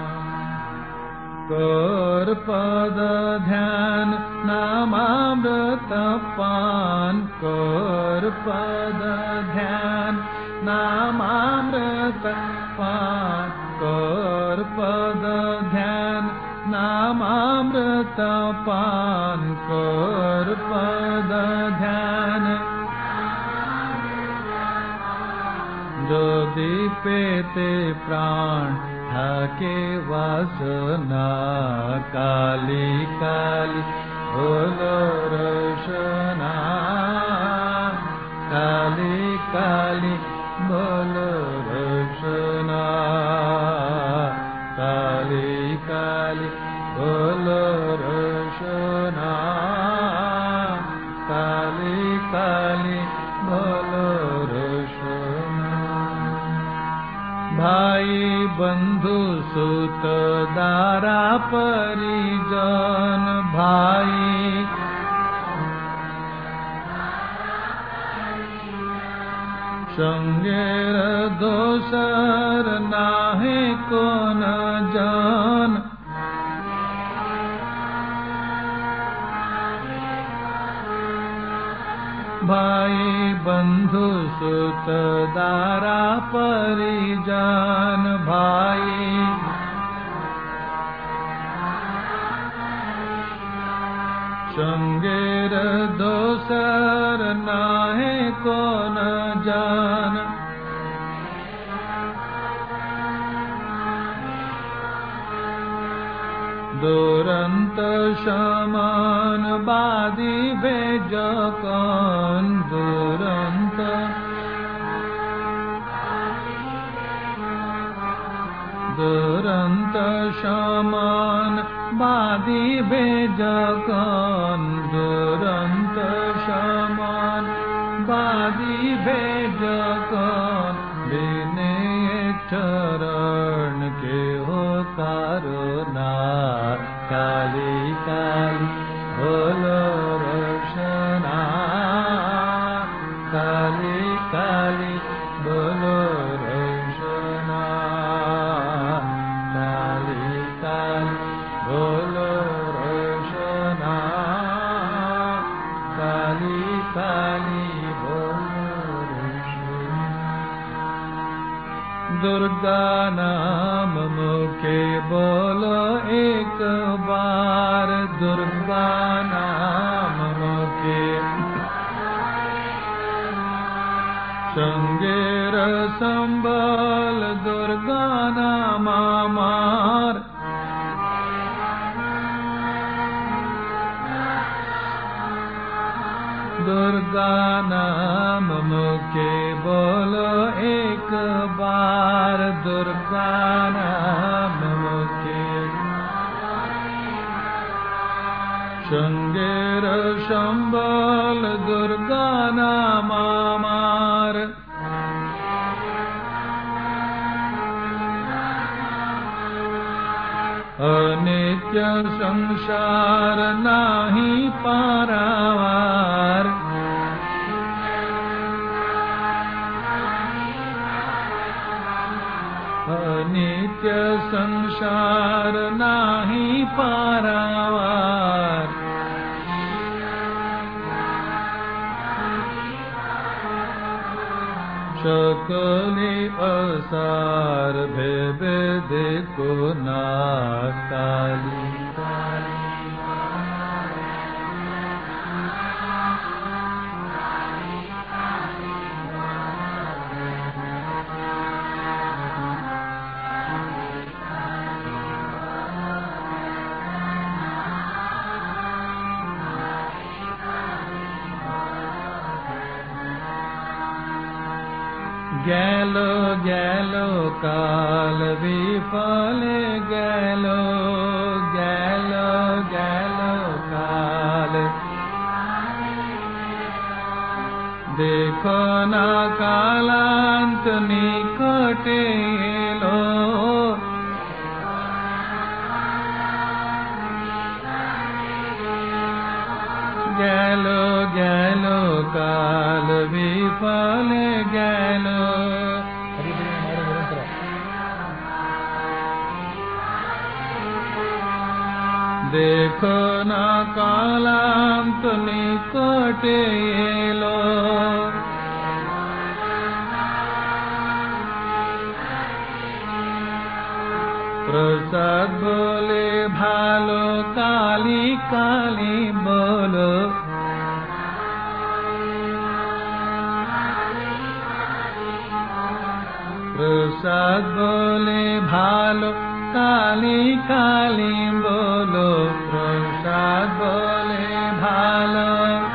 कोर पद ध्यान नामामृत पान कोर पद ध्यान नामामृत पान कोर पद ध्यान नामामृत पान कोर पद ध्यान जो दीपेते प्राण ठाके वासना काली काली बोलो रोशना काली काली बोलो रोशना काली काली बोलो रोशना काली काली बोलो रोशना भाई बंधु सुत दारा परिजन भाई संगेर दोसर नाहे कोन जान भाई बंधु सुत दारा परिजन भाई संगेर दोसर नाहे कोन जान दुरंत समान बादी बेजकन दुरंत दुरंत समान बादी बेजकन दुरंत समान बादी बेजकन बिने चरण के हो कारुणा काली काली बोलो रोशना काली काली बोलो रोशना काली काली बोलो रोशना काली काली बोलो रोशना दुर्गा नाम मुखे बोलो एक बार दुर्गा नाम मुखे संगेर संबल दुर्गा नाम दुर्गा नाम मुखे बोलो एक बार दुर्गा नाम मुखे शृंगेर शंबल दुर्गा नाम मार अनित्य संसार नाही पारावार अनित्य संसार नाही पारावार शकले असार भेबे देखो ना काली গেল গেল কাল বিফলে গেল গেল গেল কাল দেখো না কালান্ত নিকটে এলো গেল গেল কাল বিফলে গেল দেখো না কালান্ত নিকটে এলো প্রসাদ বলে ভালো কালি কালি বলো প্রসাদ বলে ভালো কালি কালি বলো প্রসাদ বলে ভালো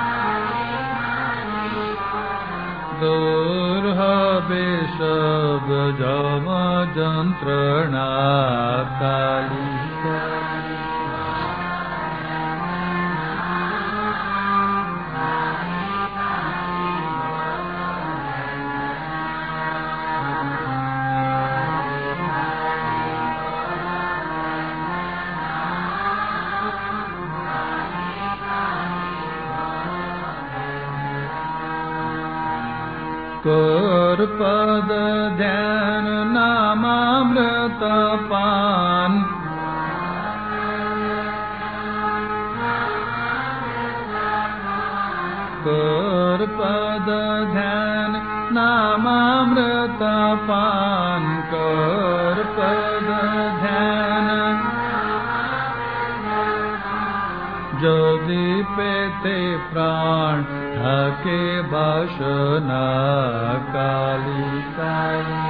দূর হবে সব জম যন্ত্রণা কালী কালী कर पद ध्यान नामामृत पान कर पद ध्यान नामामृत पान कर पद ध्यान যদি পেতে প্রাণ থাকে বাসনা কালী কালী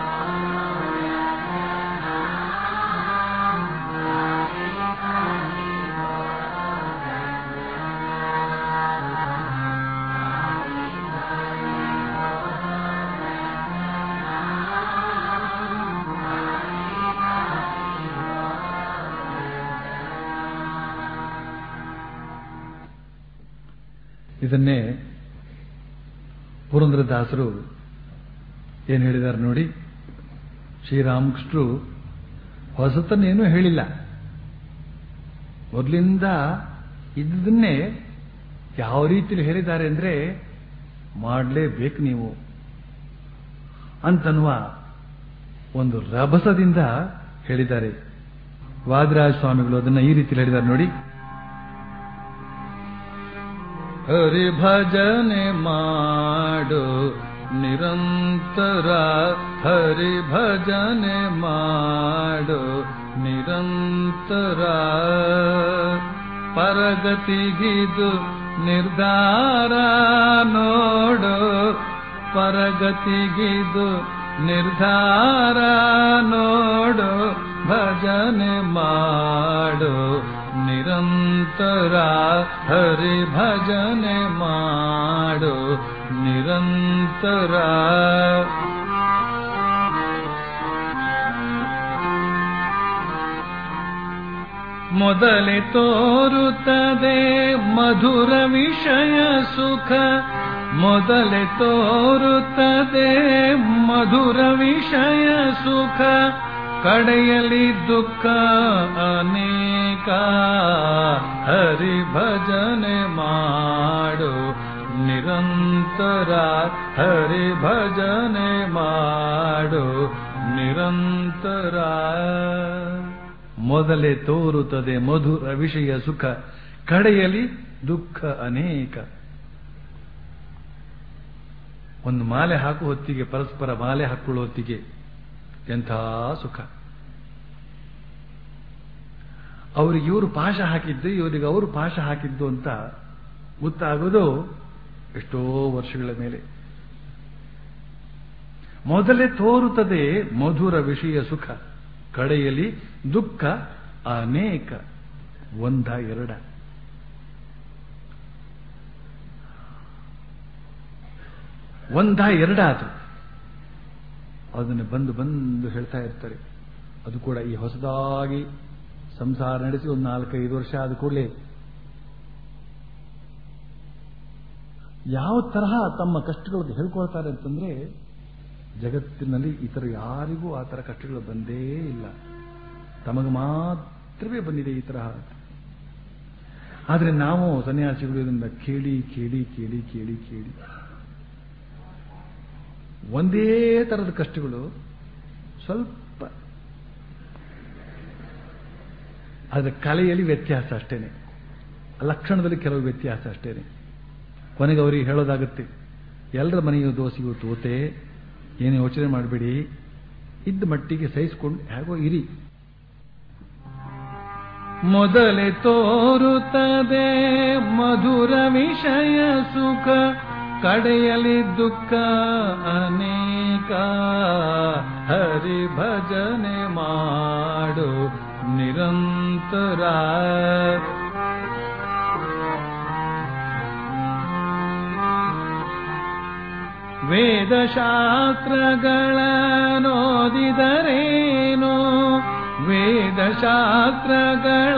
ಇದನ್ನೇ ಪುರಂದ್ರದಾಸರು ಏನು ಹೇಳಿದ್ದಾರೆ ನೋಡಿ ಶ್ರೀರಾಮಕೃಷ್ಣರು ಹೊಸತನ್ನೇನೂ ಹೇಳಿಲ್ಲ ಮೊದಲಿಂದ ಇದನ್ನೇ ಯಾವ ರೀತಿಯಲ್ಲಿ ಹೇಳಿದ್ದಾರೆ ಅಂದ್ರೆ ಮಾಡಲೇಬೇಕು ನೀವು ಅಂತನ್ನುವ ಒಂದು ರಭಸದಿಂದ ಹೇಳಿದ್ದಾರೆ ವಾದಿರಾಜ ಸ್ವಾಮಿಗಳು ಅದನ್ನ ಈ ರೀತಿ ಹೇಳಿದ್ದಾರೆ ನೋಡಿ ಹರಿ ಭಜನೆ ಮಾಡು ನಿರಂತರ ಹರಿ ಭಜನೆ ಮಾಡು ನಿರಂತರ ಪರಗತಿಗಿದು ನಿರ್ಧಾರ ನೋಡು ಪರಗತಿಗಿದು ನಿರ್ಧಾರ ನೋಡು ಭಜನೆ ಮಾಡು ನಿರಂತರ ಹರಿ ಭಜನೆ ಮಾಡು ನಿರಂತರ ಮೊದಲೇ ತೋರುತ್ತದೆ ಮಧುರ ವಿಷಯ ಸುಖ ಮೊದಲೇ ತೋರುತ್ತದೆ ಮಧುರ ವಿಷಯ ಸುಖ ಕಡೆಯಲ್ಲಿ ದುಃಖ ಅನೇಕ ಹರಿ ಭಜನೆ ಮಾಡು ನಿರಂತರ ಹರಿ ಭಜನೆ ಮಾಡು ನಿರಂತರ ಮೊದಲೇ ತೋರುತ್ತದೆ ಮಧುರ ವಿಷಯ ಸುಖ ಕಡೆಯಲ್ಲಿ ದುಃಖ ಅನೇಕ ಒಂದು ಮಾಲೆ ಹಾಕುವ ಹೊತ್ತಿಗೆ ಪರಸ್ಪರ ಮಾಲೆ ಹಾಕೊಳ್ಳುವ ಹೊತ್ತಿಗೆ ಎಂಥ ಸುಖ ಅವ್ರಿಗೆ ಇವರು ಪಾಶ ಹಾಕಿದ್ದು ಇವರಿಗೆ ಅವರು ಪಾಶ ಹಾಕಿದ್ದು ಅಂತ ಗೊತ್ತಾಗೋದು ಎಷ್ಟೋ ವರ್ಷಗಳ ಮೇಲೆ ಮೊದಲೇ ತೋರುತ್ತದೆ ಮಧುರ ವಿಷಯ ಸುಖ ಕಡೆಯಲ್ಲಿ ದುಃಖ ಅನೇಕ ಒಂದ ಎರಡ ಒಂದ ಎರಡ ಅದು ಅದನ್ನು ಬಂದು ಬಂದು ಹೇಳ್ತಾ ಇರ್ತಾರೆ ಅದು ಕೂಡ ಈ ಹೊಸದಾಗಿ ಸಂಸಾರ ನಡೆಸಿ ಒಂದು ನಾಲ್ಕೈದು ವರ್ಷ ಆದ ಕೂಡಲೇ ಯಾವ ತರಹ ತಮ್ಮ ಕಷ್ಟಗಳು ಹೇಳ್ಕೊಳ್ತಾರೆ ಅಂತಂದ್ರೆ ಜಗತ್ತಿನಲ್ಲಿ ಇತರ ಯಾರಿಗೂ ಆ ತರ ಕಷ್ಟಗಳು ಬಂದೇ ಇಲ್ಲ ತಮಗೆ ಮಾತ್ರವೇ ಬಂದಿದೆ ಈ ತರಹ ಆದರೆ ನಾವು ಸನ್ಯಾಸಿಗಳು ಇದರಿಂದ ಕೇಳಿ ಕೇಳಿ ಕೇಳಿ ಕೇಳಿ ಕೇಳಿ ಒಂದೇ ತರದ ಕಷ್ಟಗಳು ಸ್ವಲ್ಪ ಅದರ ಕಲೆಯಲ್ಲಿ ವ್ಯತ್ಯಾಸ ಅಷ್ಟೇನೆ ಲಕ್ಷಣದಲ್ಲಿ ಕೆಲವು ವ್ಯತ್ಯಾಸ ಅಷ್ಟೇನೆ ಕೊನೆಗೆ ಅವರಿಗೆ ಹೇಳೋದಾಗುತ್ತೆ ಎಲ್ಲರ ಮನೆಯು ದೋಸೆಯು ತೋತೆ ಏನು ಯೋಚನೆ ಮಾಡಬೇಡಿ ಇದ್ದ ಮಟ್ಟಿಗೆ ಸಹಿಸಿಕೊಂಡು ಹೇಗೋ ಇರಿ ಮೊದಲೇ ತೋರುತ್ತದೆ ಮಧುರ ವಿಷಯ ಸುಖ ಕಡೆಯಲ್ಲಿ ದುಃಖ ಅನೇಕ ಹರಿ ಭಜನೆ ಮಾಡು ನಿರಂತರ ವೇದಶಾಸ್ತ್ರಗಳ ನೋದಿದರೇನೋ ವೇದಶಾಸ್ತ್ರಗಳ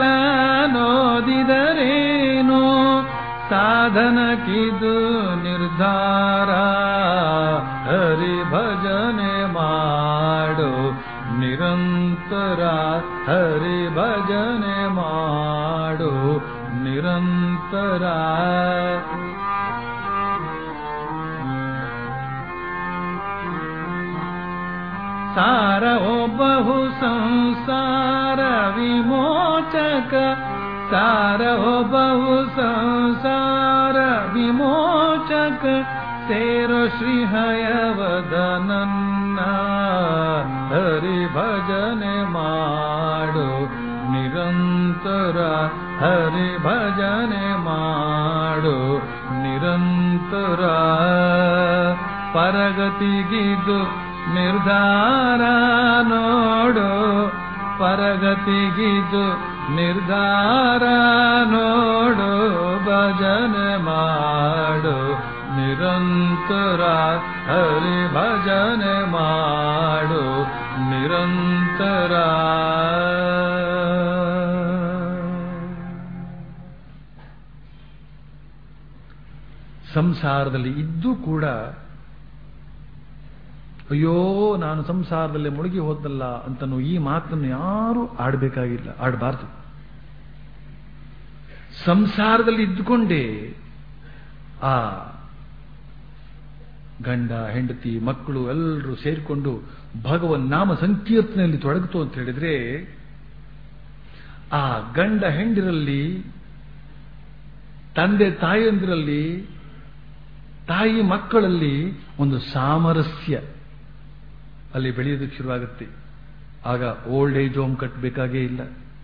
ನೋದಿದರೇನೋ ಸಾಧನಕ್ಕಿದು ನಿರ್ಧಾರ ಹರಿ ಭಜನೆ ಮಾಡು ನಿರಂತರ ಹರಿ ಭಜನೆ ಮಾಡು ನಿರಂತರ ಸಾರ ಬಹು ಸಂಸಾರ ವಿಮೋಚಕ ಸಾರ ಬಹು ಸಂಸಾರ ವಿಮೋಚಕ ಸೇರೋ ಶ್ರೀಹಯವದನನ್ನ ಹರಿ ಭಜನೆ ಮಾಡು ನಿರಂತರ ಹರಿ ಭಜನೆ ಮಾಡು ನಿರಂತರ ಪರಗತಿಗಿದು ನಿರ್ಧಾರ ನೋಡು ಪರಗತಿಗಿದು ನಿರ್ಧಾರ ನೋಡು ಭಜನೆ ಮಾಡು ನಿರಂತರ ಹರಿ ಭಜನೆ ಮಾಡು ನಿರಂತರ ಸಂಸಾರದಲ್ಲಿ ಇದ್ದು ಕೂಡ ಅಯ್ಯೋ ನಾನು ಸಂಸಾರದಲ್ಲಿ ಮುಳುಗಿ ಹೋದಲ್ಲ ಅಂತನೂ ಈ ಮಾತನ್ನು ಯಾರೂ ಆಡಬೇಕಾಗಿಲ್ಲ ಆಡಬಾರ್ದು ಸಂಸಾರದಲ್ಲಿ ಇದ್ದುಕೊಂಡೇ ಆ ಗಂಡ ಹೆಂಡತಿ ಮಕ್ಕಳು ಎಲ್ಲರೂ ಸೇರಿಕೊಂಡು ಭಗವನ್ ನಾಮ ಸಂಕೀರ್ತನೆಯಲ್ಲಿ ತೊಡಗಿತು ಅಂತ ಹೇಳಿದ್ರೆ ಆ ಗಂಡ ಹೆಂಡಿರಲ್ಲಿ ತಂದೆ ತಾಯಿಯಂದಿರಲ್ಲಿ ತಾಯಿ ಮಕ್ಕಳಲ್ಲಿ ಒಂದು ಸಾಮರಸ್ಯ ಅಲ್ಲಿ ಬೆಳೆಯೋದಕ್ಕೆ ಶುರುವಾಗುತ್ತೆ ಆಗ ಓಲ್ಡ್ ಏಜ್ ಹೋಮ್ ಕಟ್ಟಬೇಕಾಗೇ ಇಲ್ಲ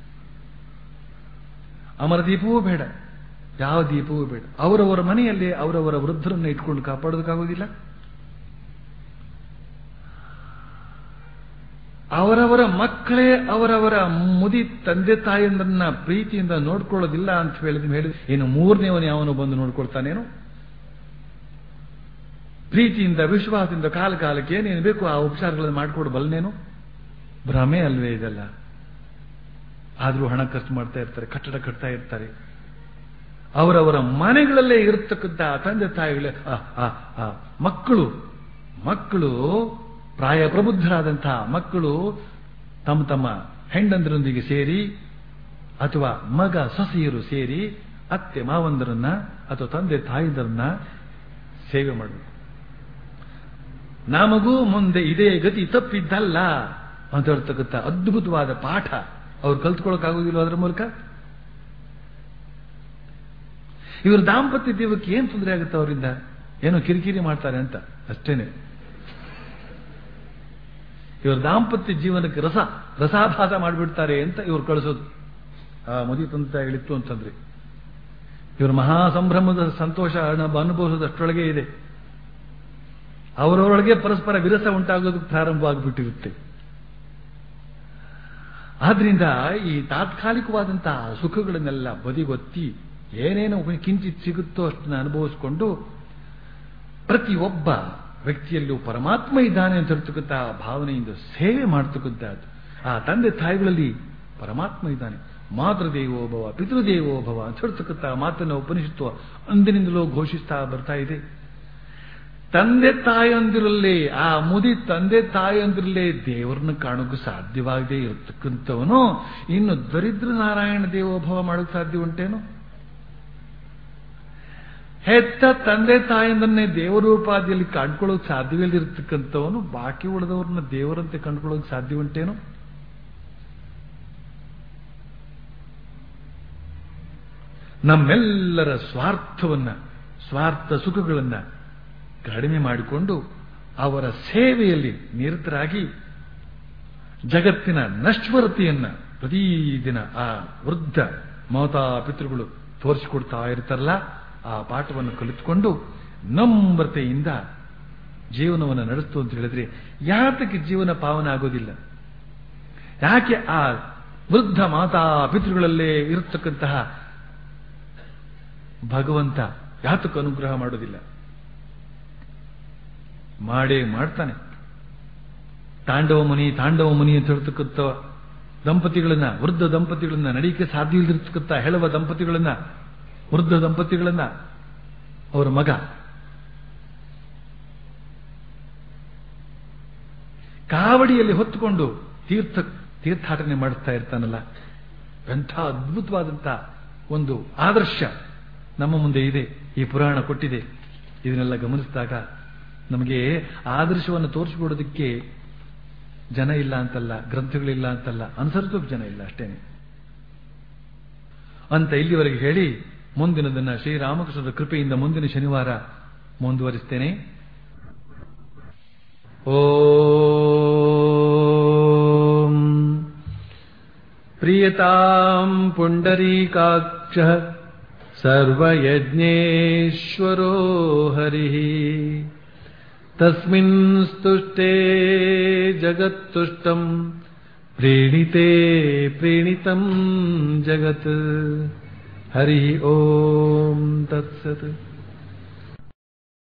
ಅಮರ ದೀಪವೂ ಬೇಡ ಯಾವ ದೀಪವೂ ಬೇಡ ಅವರವರ ಮನೆಯಲ್ಲಿ ಅವರವರ ವೃದ್ಧರನ್ನು ಇಟ್ಕೊಂಡು ಕಾಪಾಡೋದಕ್ಕಾಗೋದಿಲ್ಲ ಅವರವರ ಮಕ್ಕಳೇ ಅವರವರ ಮುದಿ ತಂದೆ ತಾಯಿಯಂದ್ರನ್ನ ಪ್ರೀತಿಯಿಂದ ನೋಡ್ಕೊಳ್ಳೋದಿಲ್ಲ ಅಂತ ಹೇಳಿದ ಹೇಳಿದ ಇನ್ನು ಮೂರನೇವನು ಯಾವನು ಬಂದು ನೋಡ್ಕೊಳ್ತಾನೇನು ಪ್ರೀತಿಯಿಂದ ವಿಶ್ವಾಸದಿಂದ ಕಾಲ ಕಾಲಕ್ಕೆ ಏನೇನು ಬೇಕು ಆ ಉಪಚಾರಗಳನ್ನು ಮಾಡಿಕೊಡು ಬಲ್ನೇನು ಭ್ರಮೆ ಅಲ್ವೇ ಇದೆಲ್ಲ ಆದ್ರೂ ಹಣ ಖರ್ಚು ಮಾಡ್ತಾ ಇರ್ತಾರೆ ಕಟ್ಟಡ ಕಟ್ತಾ ಇರ್ತಾರೆ ಅವರವರ ಮನೆಗಳಲ್ಲೇ ಇರತಕ್ಕಂಥ ತಂದೆ ತಾಯಿಗಳೇ ಆ, ಆ, ಆ, ಮಕ್ಕಳು ಮಕ್ಕಳು ಪ್ರಾಯ ಪ್ರಬುದ್ಧರಾದಂತಹ ಮಕ್ಕಳು ತಮ್ಮ ತಮ್ಮ ಹೆಂಡಂದರೊಂದಿಗೆ ಸೇರಿ ಅಥವಾ ಮಗ ಸೊಸೆಯರು ಸೇರಿ ಅತ್ತೆ ಮಾವಂದರನ್ನ ಅಥವಾ ತಂದೆ ತಾಯಿದರನ್ನ ಸೇವೆ ಮಾಡಬೇಕು ನಮಗೂ ಮುಂದೆ ಇದೇ ಗತಿ ತಪ್ಪಿದ್ದಲ್ಲ ಅಂತ ಹೇಳ್ತಕ್ಕಂಥ ಅದ್ಭುತವಾದ ಪಾಠ ಅವ್ರು ಕಲ್ತ್ಕೊಳ್ಳೋಕ್ಕಾಗೋದಿಲ್ಲ ಅದರ ಮೂಲಕ ಇವ್ರ ದಾಂಪತ್ಯ ಜೀವಕ್ಕೆ ಏನ್ ತೊಂದರೆ ಆಗುತ್ತೆ ಅವರಿಂದ ಏನೋ ಕಿರಿಕಿರಿ ಮಾಡ್ತಾರೆ ಅಂತ ಅಷ್ಟೇನೆ ಇವ್ರ ದಾಂಪತ್ಯ ಜೀವನಕ್ಕೆ ರಸ ರಸಾಭಾಸ ಮಾಡಿಬಿಡ್ತಾರೆ ಅಂತ ಇವ್ರು ಕಳಿಸೋದು ಆ ಮದುವೆ ತಂದೆ ಹೇಳಿತ್ತು ಅಂತಂದ್ರೆ ಇವ್ರ ಮಹಾ ಸಂಭ್ರಮದ ಸಂತೋಷ ಅನುಭವಿಸೋದಷ್ಟರೊಳಗೆ ಇದೆ ಅವರವರೊಳಗೆ ಪರಸ್ಪರ ವಿರಸ ಉಂಟಾಗೋದಕ್ಕೆ ಪ್ರಾರಂಭ ಆಗಿಬಿಟ್ಟಿರುತ್ತೆ ಆದ್ರಿಂದ ಈ ತಾತ್ಕಾಲಿಕವಾದಂತಹ ಸುಖಗಳನ್ನೆಲ್ಲ ಬದಿಗೊತ್ತಿ ಏನೇನು ಕಿಂಚಿತ್ ಸಿಗುತ್ತೋ ಅಷ್ಟನ್ನ ಅನುಭವಿಸಿಕೊಂಡು ಪ್ರತಿಯೊಬ್ಬ ವ್ಯಕ್ತಿಯಲ್ಲೂ ಪರಮಾತ್ಮ ಇದ್ದಾನೆ ಅಂತ ಹೇಳ್ತಕ್ಕಂಥ ಭಾವನೆಯಿಂದ ಸೇವೆ ಮಾಡ್ತಕ್ಕಂಥದ್ದು ಆ ತಂದೆ ತಾಯಿಗಳಲ್ಲಿ ಪರಮಾತ್ಮ ಇದ್ದಾನೆ ಮಾತೃದೇವೋಭವ ಪಿತೃದೇವೋಭವ ಅಂತ ಹೇಳ್ತಕ್ಕಂಥ ಮಾತನ್ನು ಉಪನಿಷತ್ವ ಅಂದಿನಿಂದಲೂ ಘೋಷಿಸ್ತಾ ಬರ್ತಾ ಇದೆ ತಂದೆ ತಾಯಂದಿರಲ್ಲೇ ಆ ಮುದಿ ತಂದೆ ತಾಯಂದಿರಲ್ಲೇ ದೇವರನ್ನ ಕಾಣೋಕೆ ಸಾಧ್ಯವಾಗದೇ ಇರತಕ್ಕಂಥವನು ಇನ್ನು ದರಿದ್ರ ನಾರಾಯಣ ದೇವೋಭವ ಮಾಡೋಕೆ ಸಾಧ್ಯ ಉಂಟೇನು ಹೆತ್ತ ತಂದೆ ತಾಯಿಂದನ್ನೇ ದೇವರೂಪಾದಿಯಲ್ಲಿ ಕಂಡುಕೊಳ್ಳೋಕೆ ಸಾಧ್ಯವಿಲ್ಲದಿರ್ತಕ್ಕಂಥವನು ಬಾಕಿ ಉಳಿದವ್ರನ್ನ ದೇವರಂತೆ ಕಂಡುಕೊಳ್ಳೋಕೆ ಸಾಧ್ಯ ಉಂಟೇನು ನಮ್ಮೆಲ್ಲರ ಸ್ವಾರ್ಥವನ್ನ ಸ್ವಾರ್ಥ ಸುಖಗಳನ್ನ ಕಡಿಮೆ ಮಾಡಿಕೊಂಡು ಅವರ ಸೇವೆಯಲ್ಲಿ ನಿರತರಾಗಿ ಜಗತ್ತಿನ ನಶ್ವರತೆಯನ್ನ ಪ್ರತಿದಿನ ಆ ವೃದ್ಧ ಮಾತಾ ಪಿತೃಗಳು ತೋರಿಸಿಕೊಡ್ತಾ ಇರ್ತಾರಲ್ಲ ಆ ಪಾಠವನ್ನು ಕಲಿತುಕೊಂಡು ನಮ್ರತೆಯಿಂದ ಜೀವನವನ್ನು ನಡೆಸ್ತು ಅಂತ ಹೇಳಿದ್ರೆ ಯಾತಕ್ಕೆ ಜೀವನ ಪಾವನ ಆಗೋದಿಲ್ಲ ಯಾಕೆ ಆ ವೃದ್ಧ ಮಾತಾ ಪಿತೃಗಳಲ್ಲೇ ಇರತಕ್ಕಂತಹ ಭಗವಂತ ಯಾತಕ್ಕೆ ಅನುಗ್ರಹ ಮಾಡೋದಿಲ್ಲ ಮಾಡೇ ಮಾಡ್ತಾನೆ ತಾಂಡವ ಮುನಿ ತಾಂಡವ ಮುನಿ ಅಂತ ಹೇಳ್ತಕ್ಕಂಥ ದಂಪತಿಗಳನ್ನ ವೃದ್ಧ ದಂಪತಿಗಳನ್ನ ನಡೀಕೆ ಸಾಧ್ಯ ಇಲ್ದಿರ್ತಕ್ಕಂಥ ಹೆಳವ ದಂಪತಿಗಳನ್ನ ವೃದ್ಧ ದಂಪತಿಗಳನ್ನ ಅವರ ಮಗ ಕಾವಡಿಯಲ್ಲಿ ಹೊತ್ತುಕೊಂಡು ತೀರ್ಥ ತೀರ್ಥಾಟನೆ ಮಾಡುತ್ತಾ ಇರ್ತಾನಲ್ಲ ಎಂಥ ಅದ್ಭುತವಾದಂಥ ಒಂದು ಆದರ್ಶ ನಮ್ಮ ಮುಂದೆ ಇದೆ ಈ ಪುರಾಣ ಕೊಟ್ಟಿದೆ ಇದನ್ನೆಲ್ಲ ಗಮನಿಸಿದಾಗ ನಮಗೆ ಆದರ್ಶವನ್ನು ತೋರಿಸಿಕೊಡೋದಕ್ಕೆ ಜನ ಇಲ್ಲ ಅಂತಲ್ಲ ಗ್ರಂಥಗಳಿಲ್ಲ ಅಂತಲ್ಲ ಅನುಸರಿಸೋಕೆ ಜನ ಇಲ್ಲ ಅಷ್ಟೇನೆ ಅಂತ ಇಲ್ಲಿವರೆಗೆ ಹೇಳಿ ಮುಂದಿನದನ್ನ ಶ್ರೀರಾಮಕೃಷ್ಣರ ಕೃಪೆಯಿಂದ ಮುಂದಿನ ಶನಿವಾರ ಮುಂದುವರಿಸ್ತೇನೆ ಓಂ ಪ್ರಿಯತಾಂ ಪುಂಡರೀಕಾಕ್ಷ ಸರ್ವಯಜ್ಞೇಶ್ವರೋ ಹರಿಃ ತಸ್ಮಿನ್ ಸ್ತುಷ್ಟೇ ಜಗತ್ತುಷ್ಟಂ ಪ್ರೀಣಿತೆ ಪ್ರೀಣಿತಂ ಜಗತ್ ಹರಿ ಓಂ ತತ್ಸತ್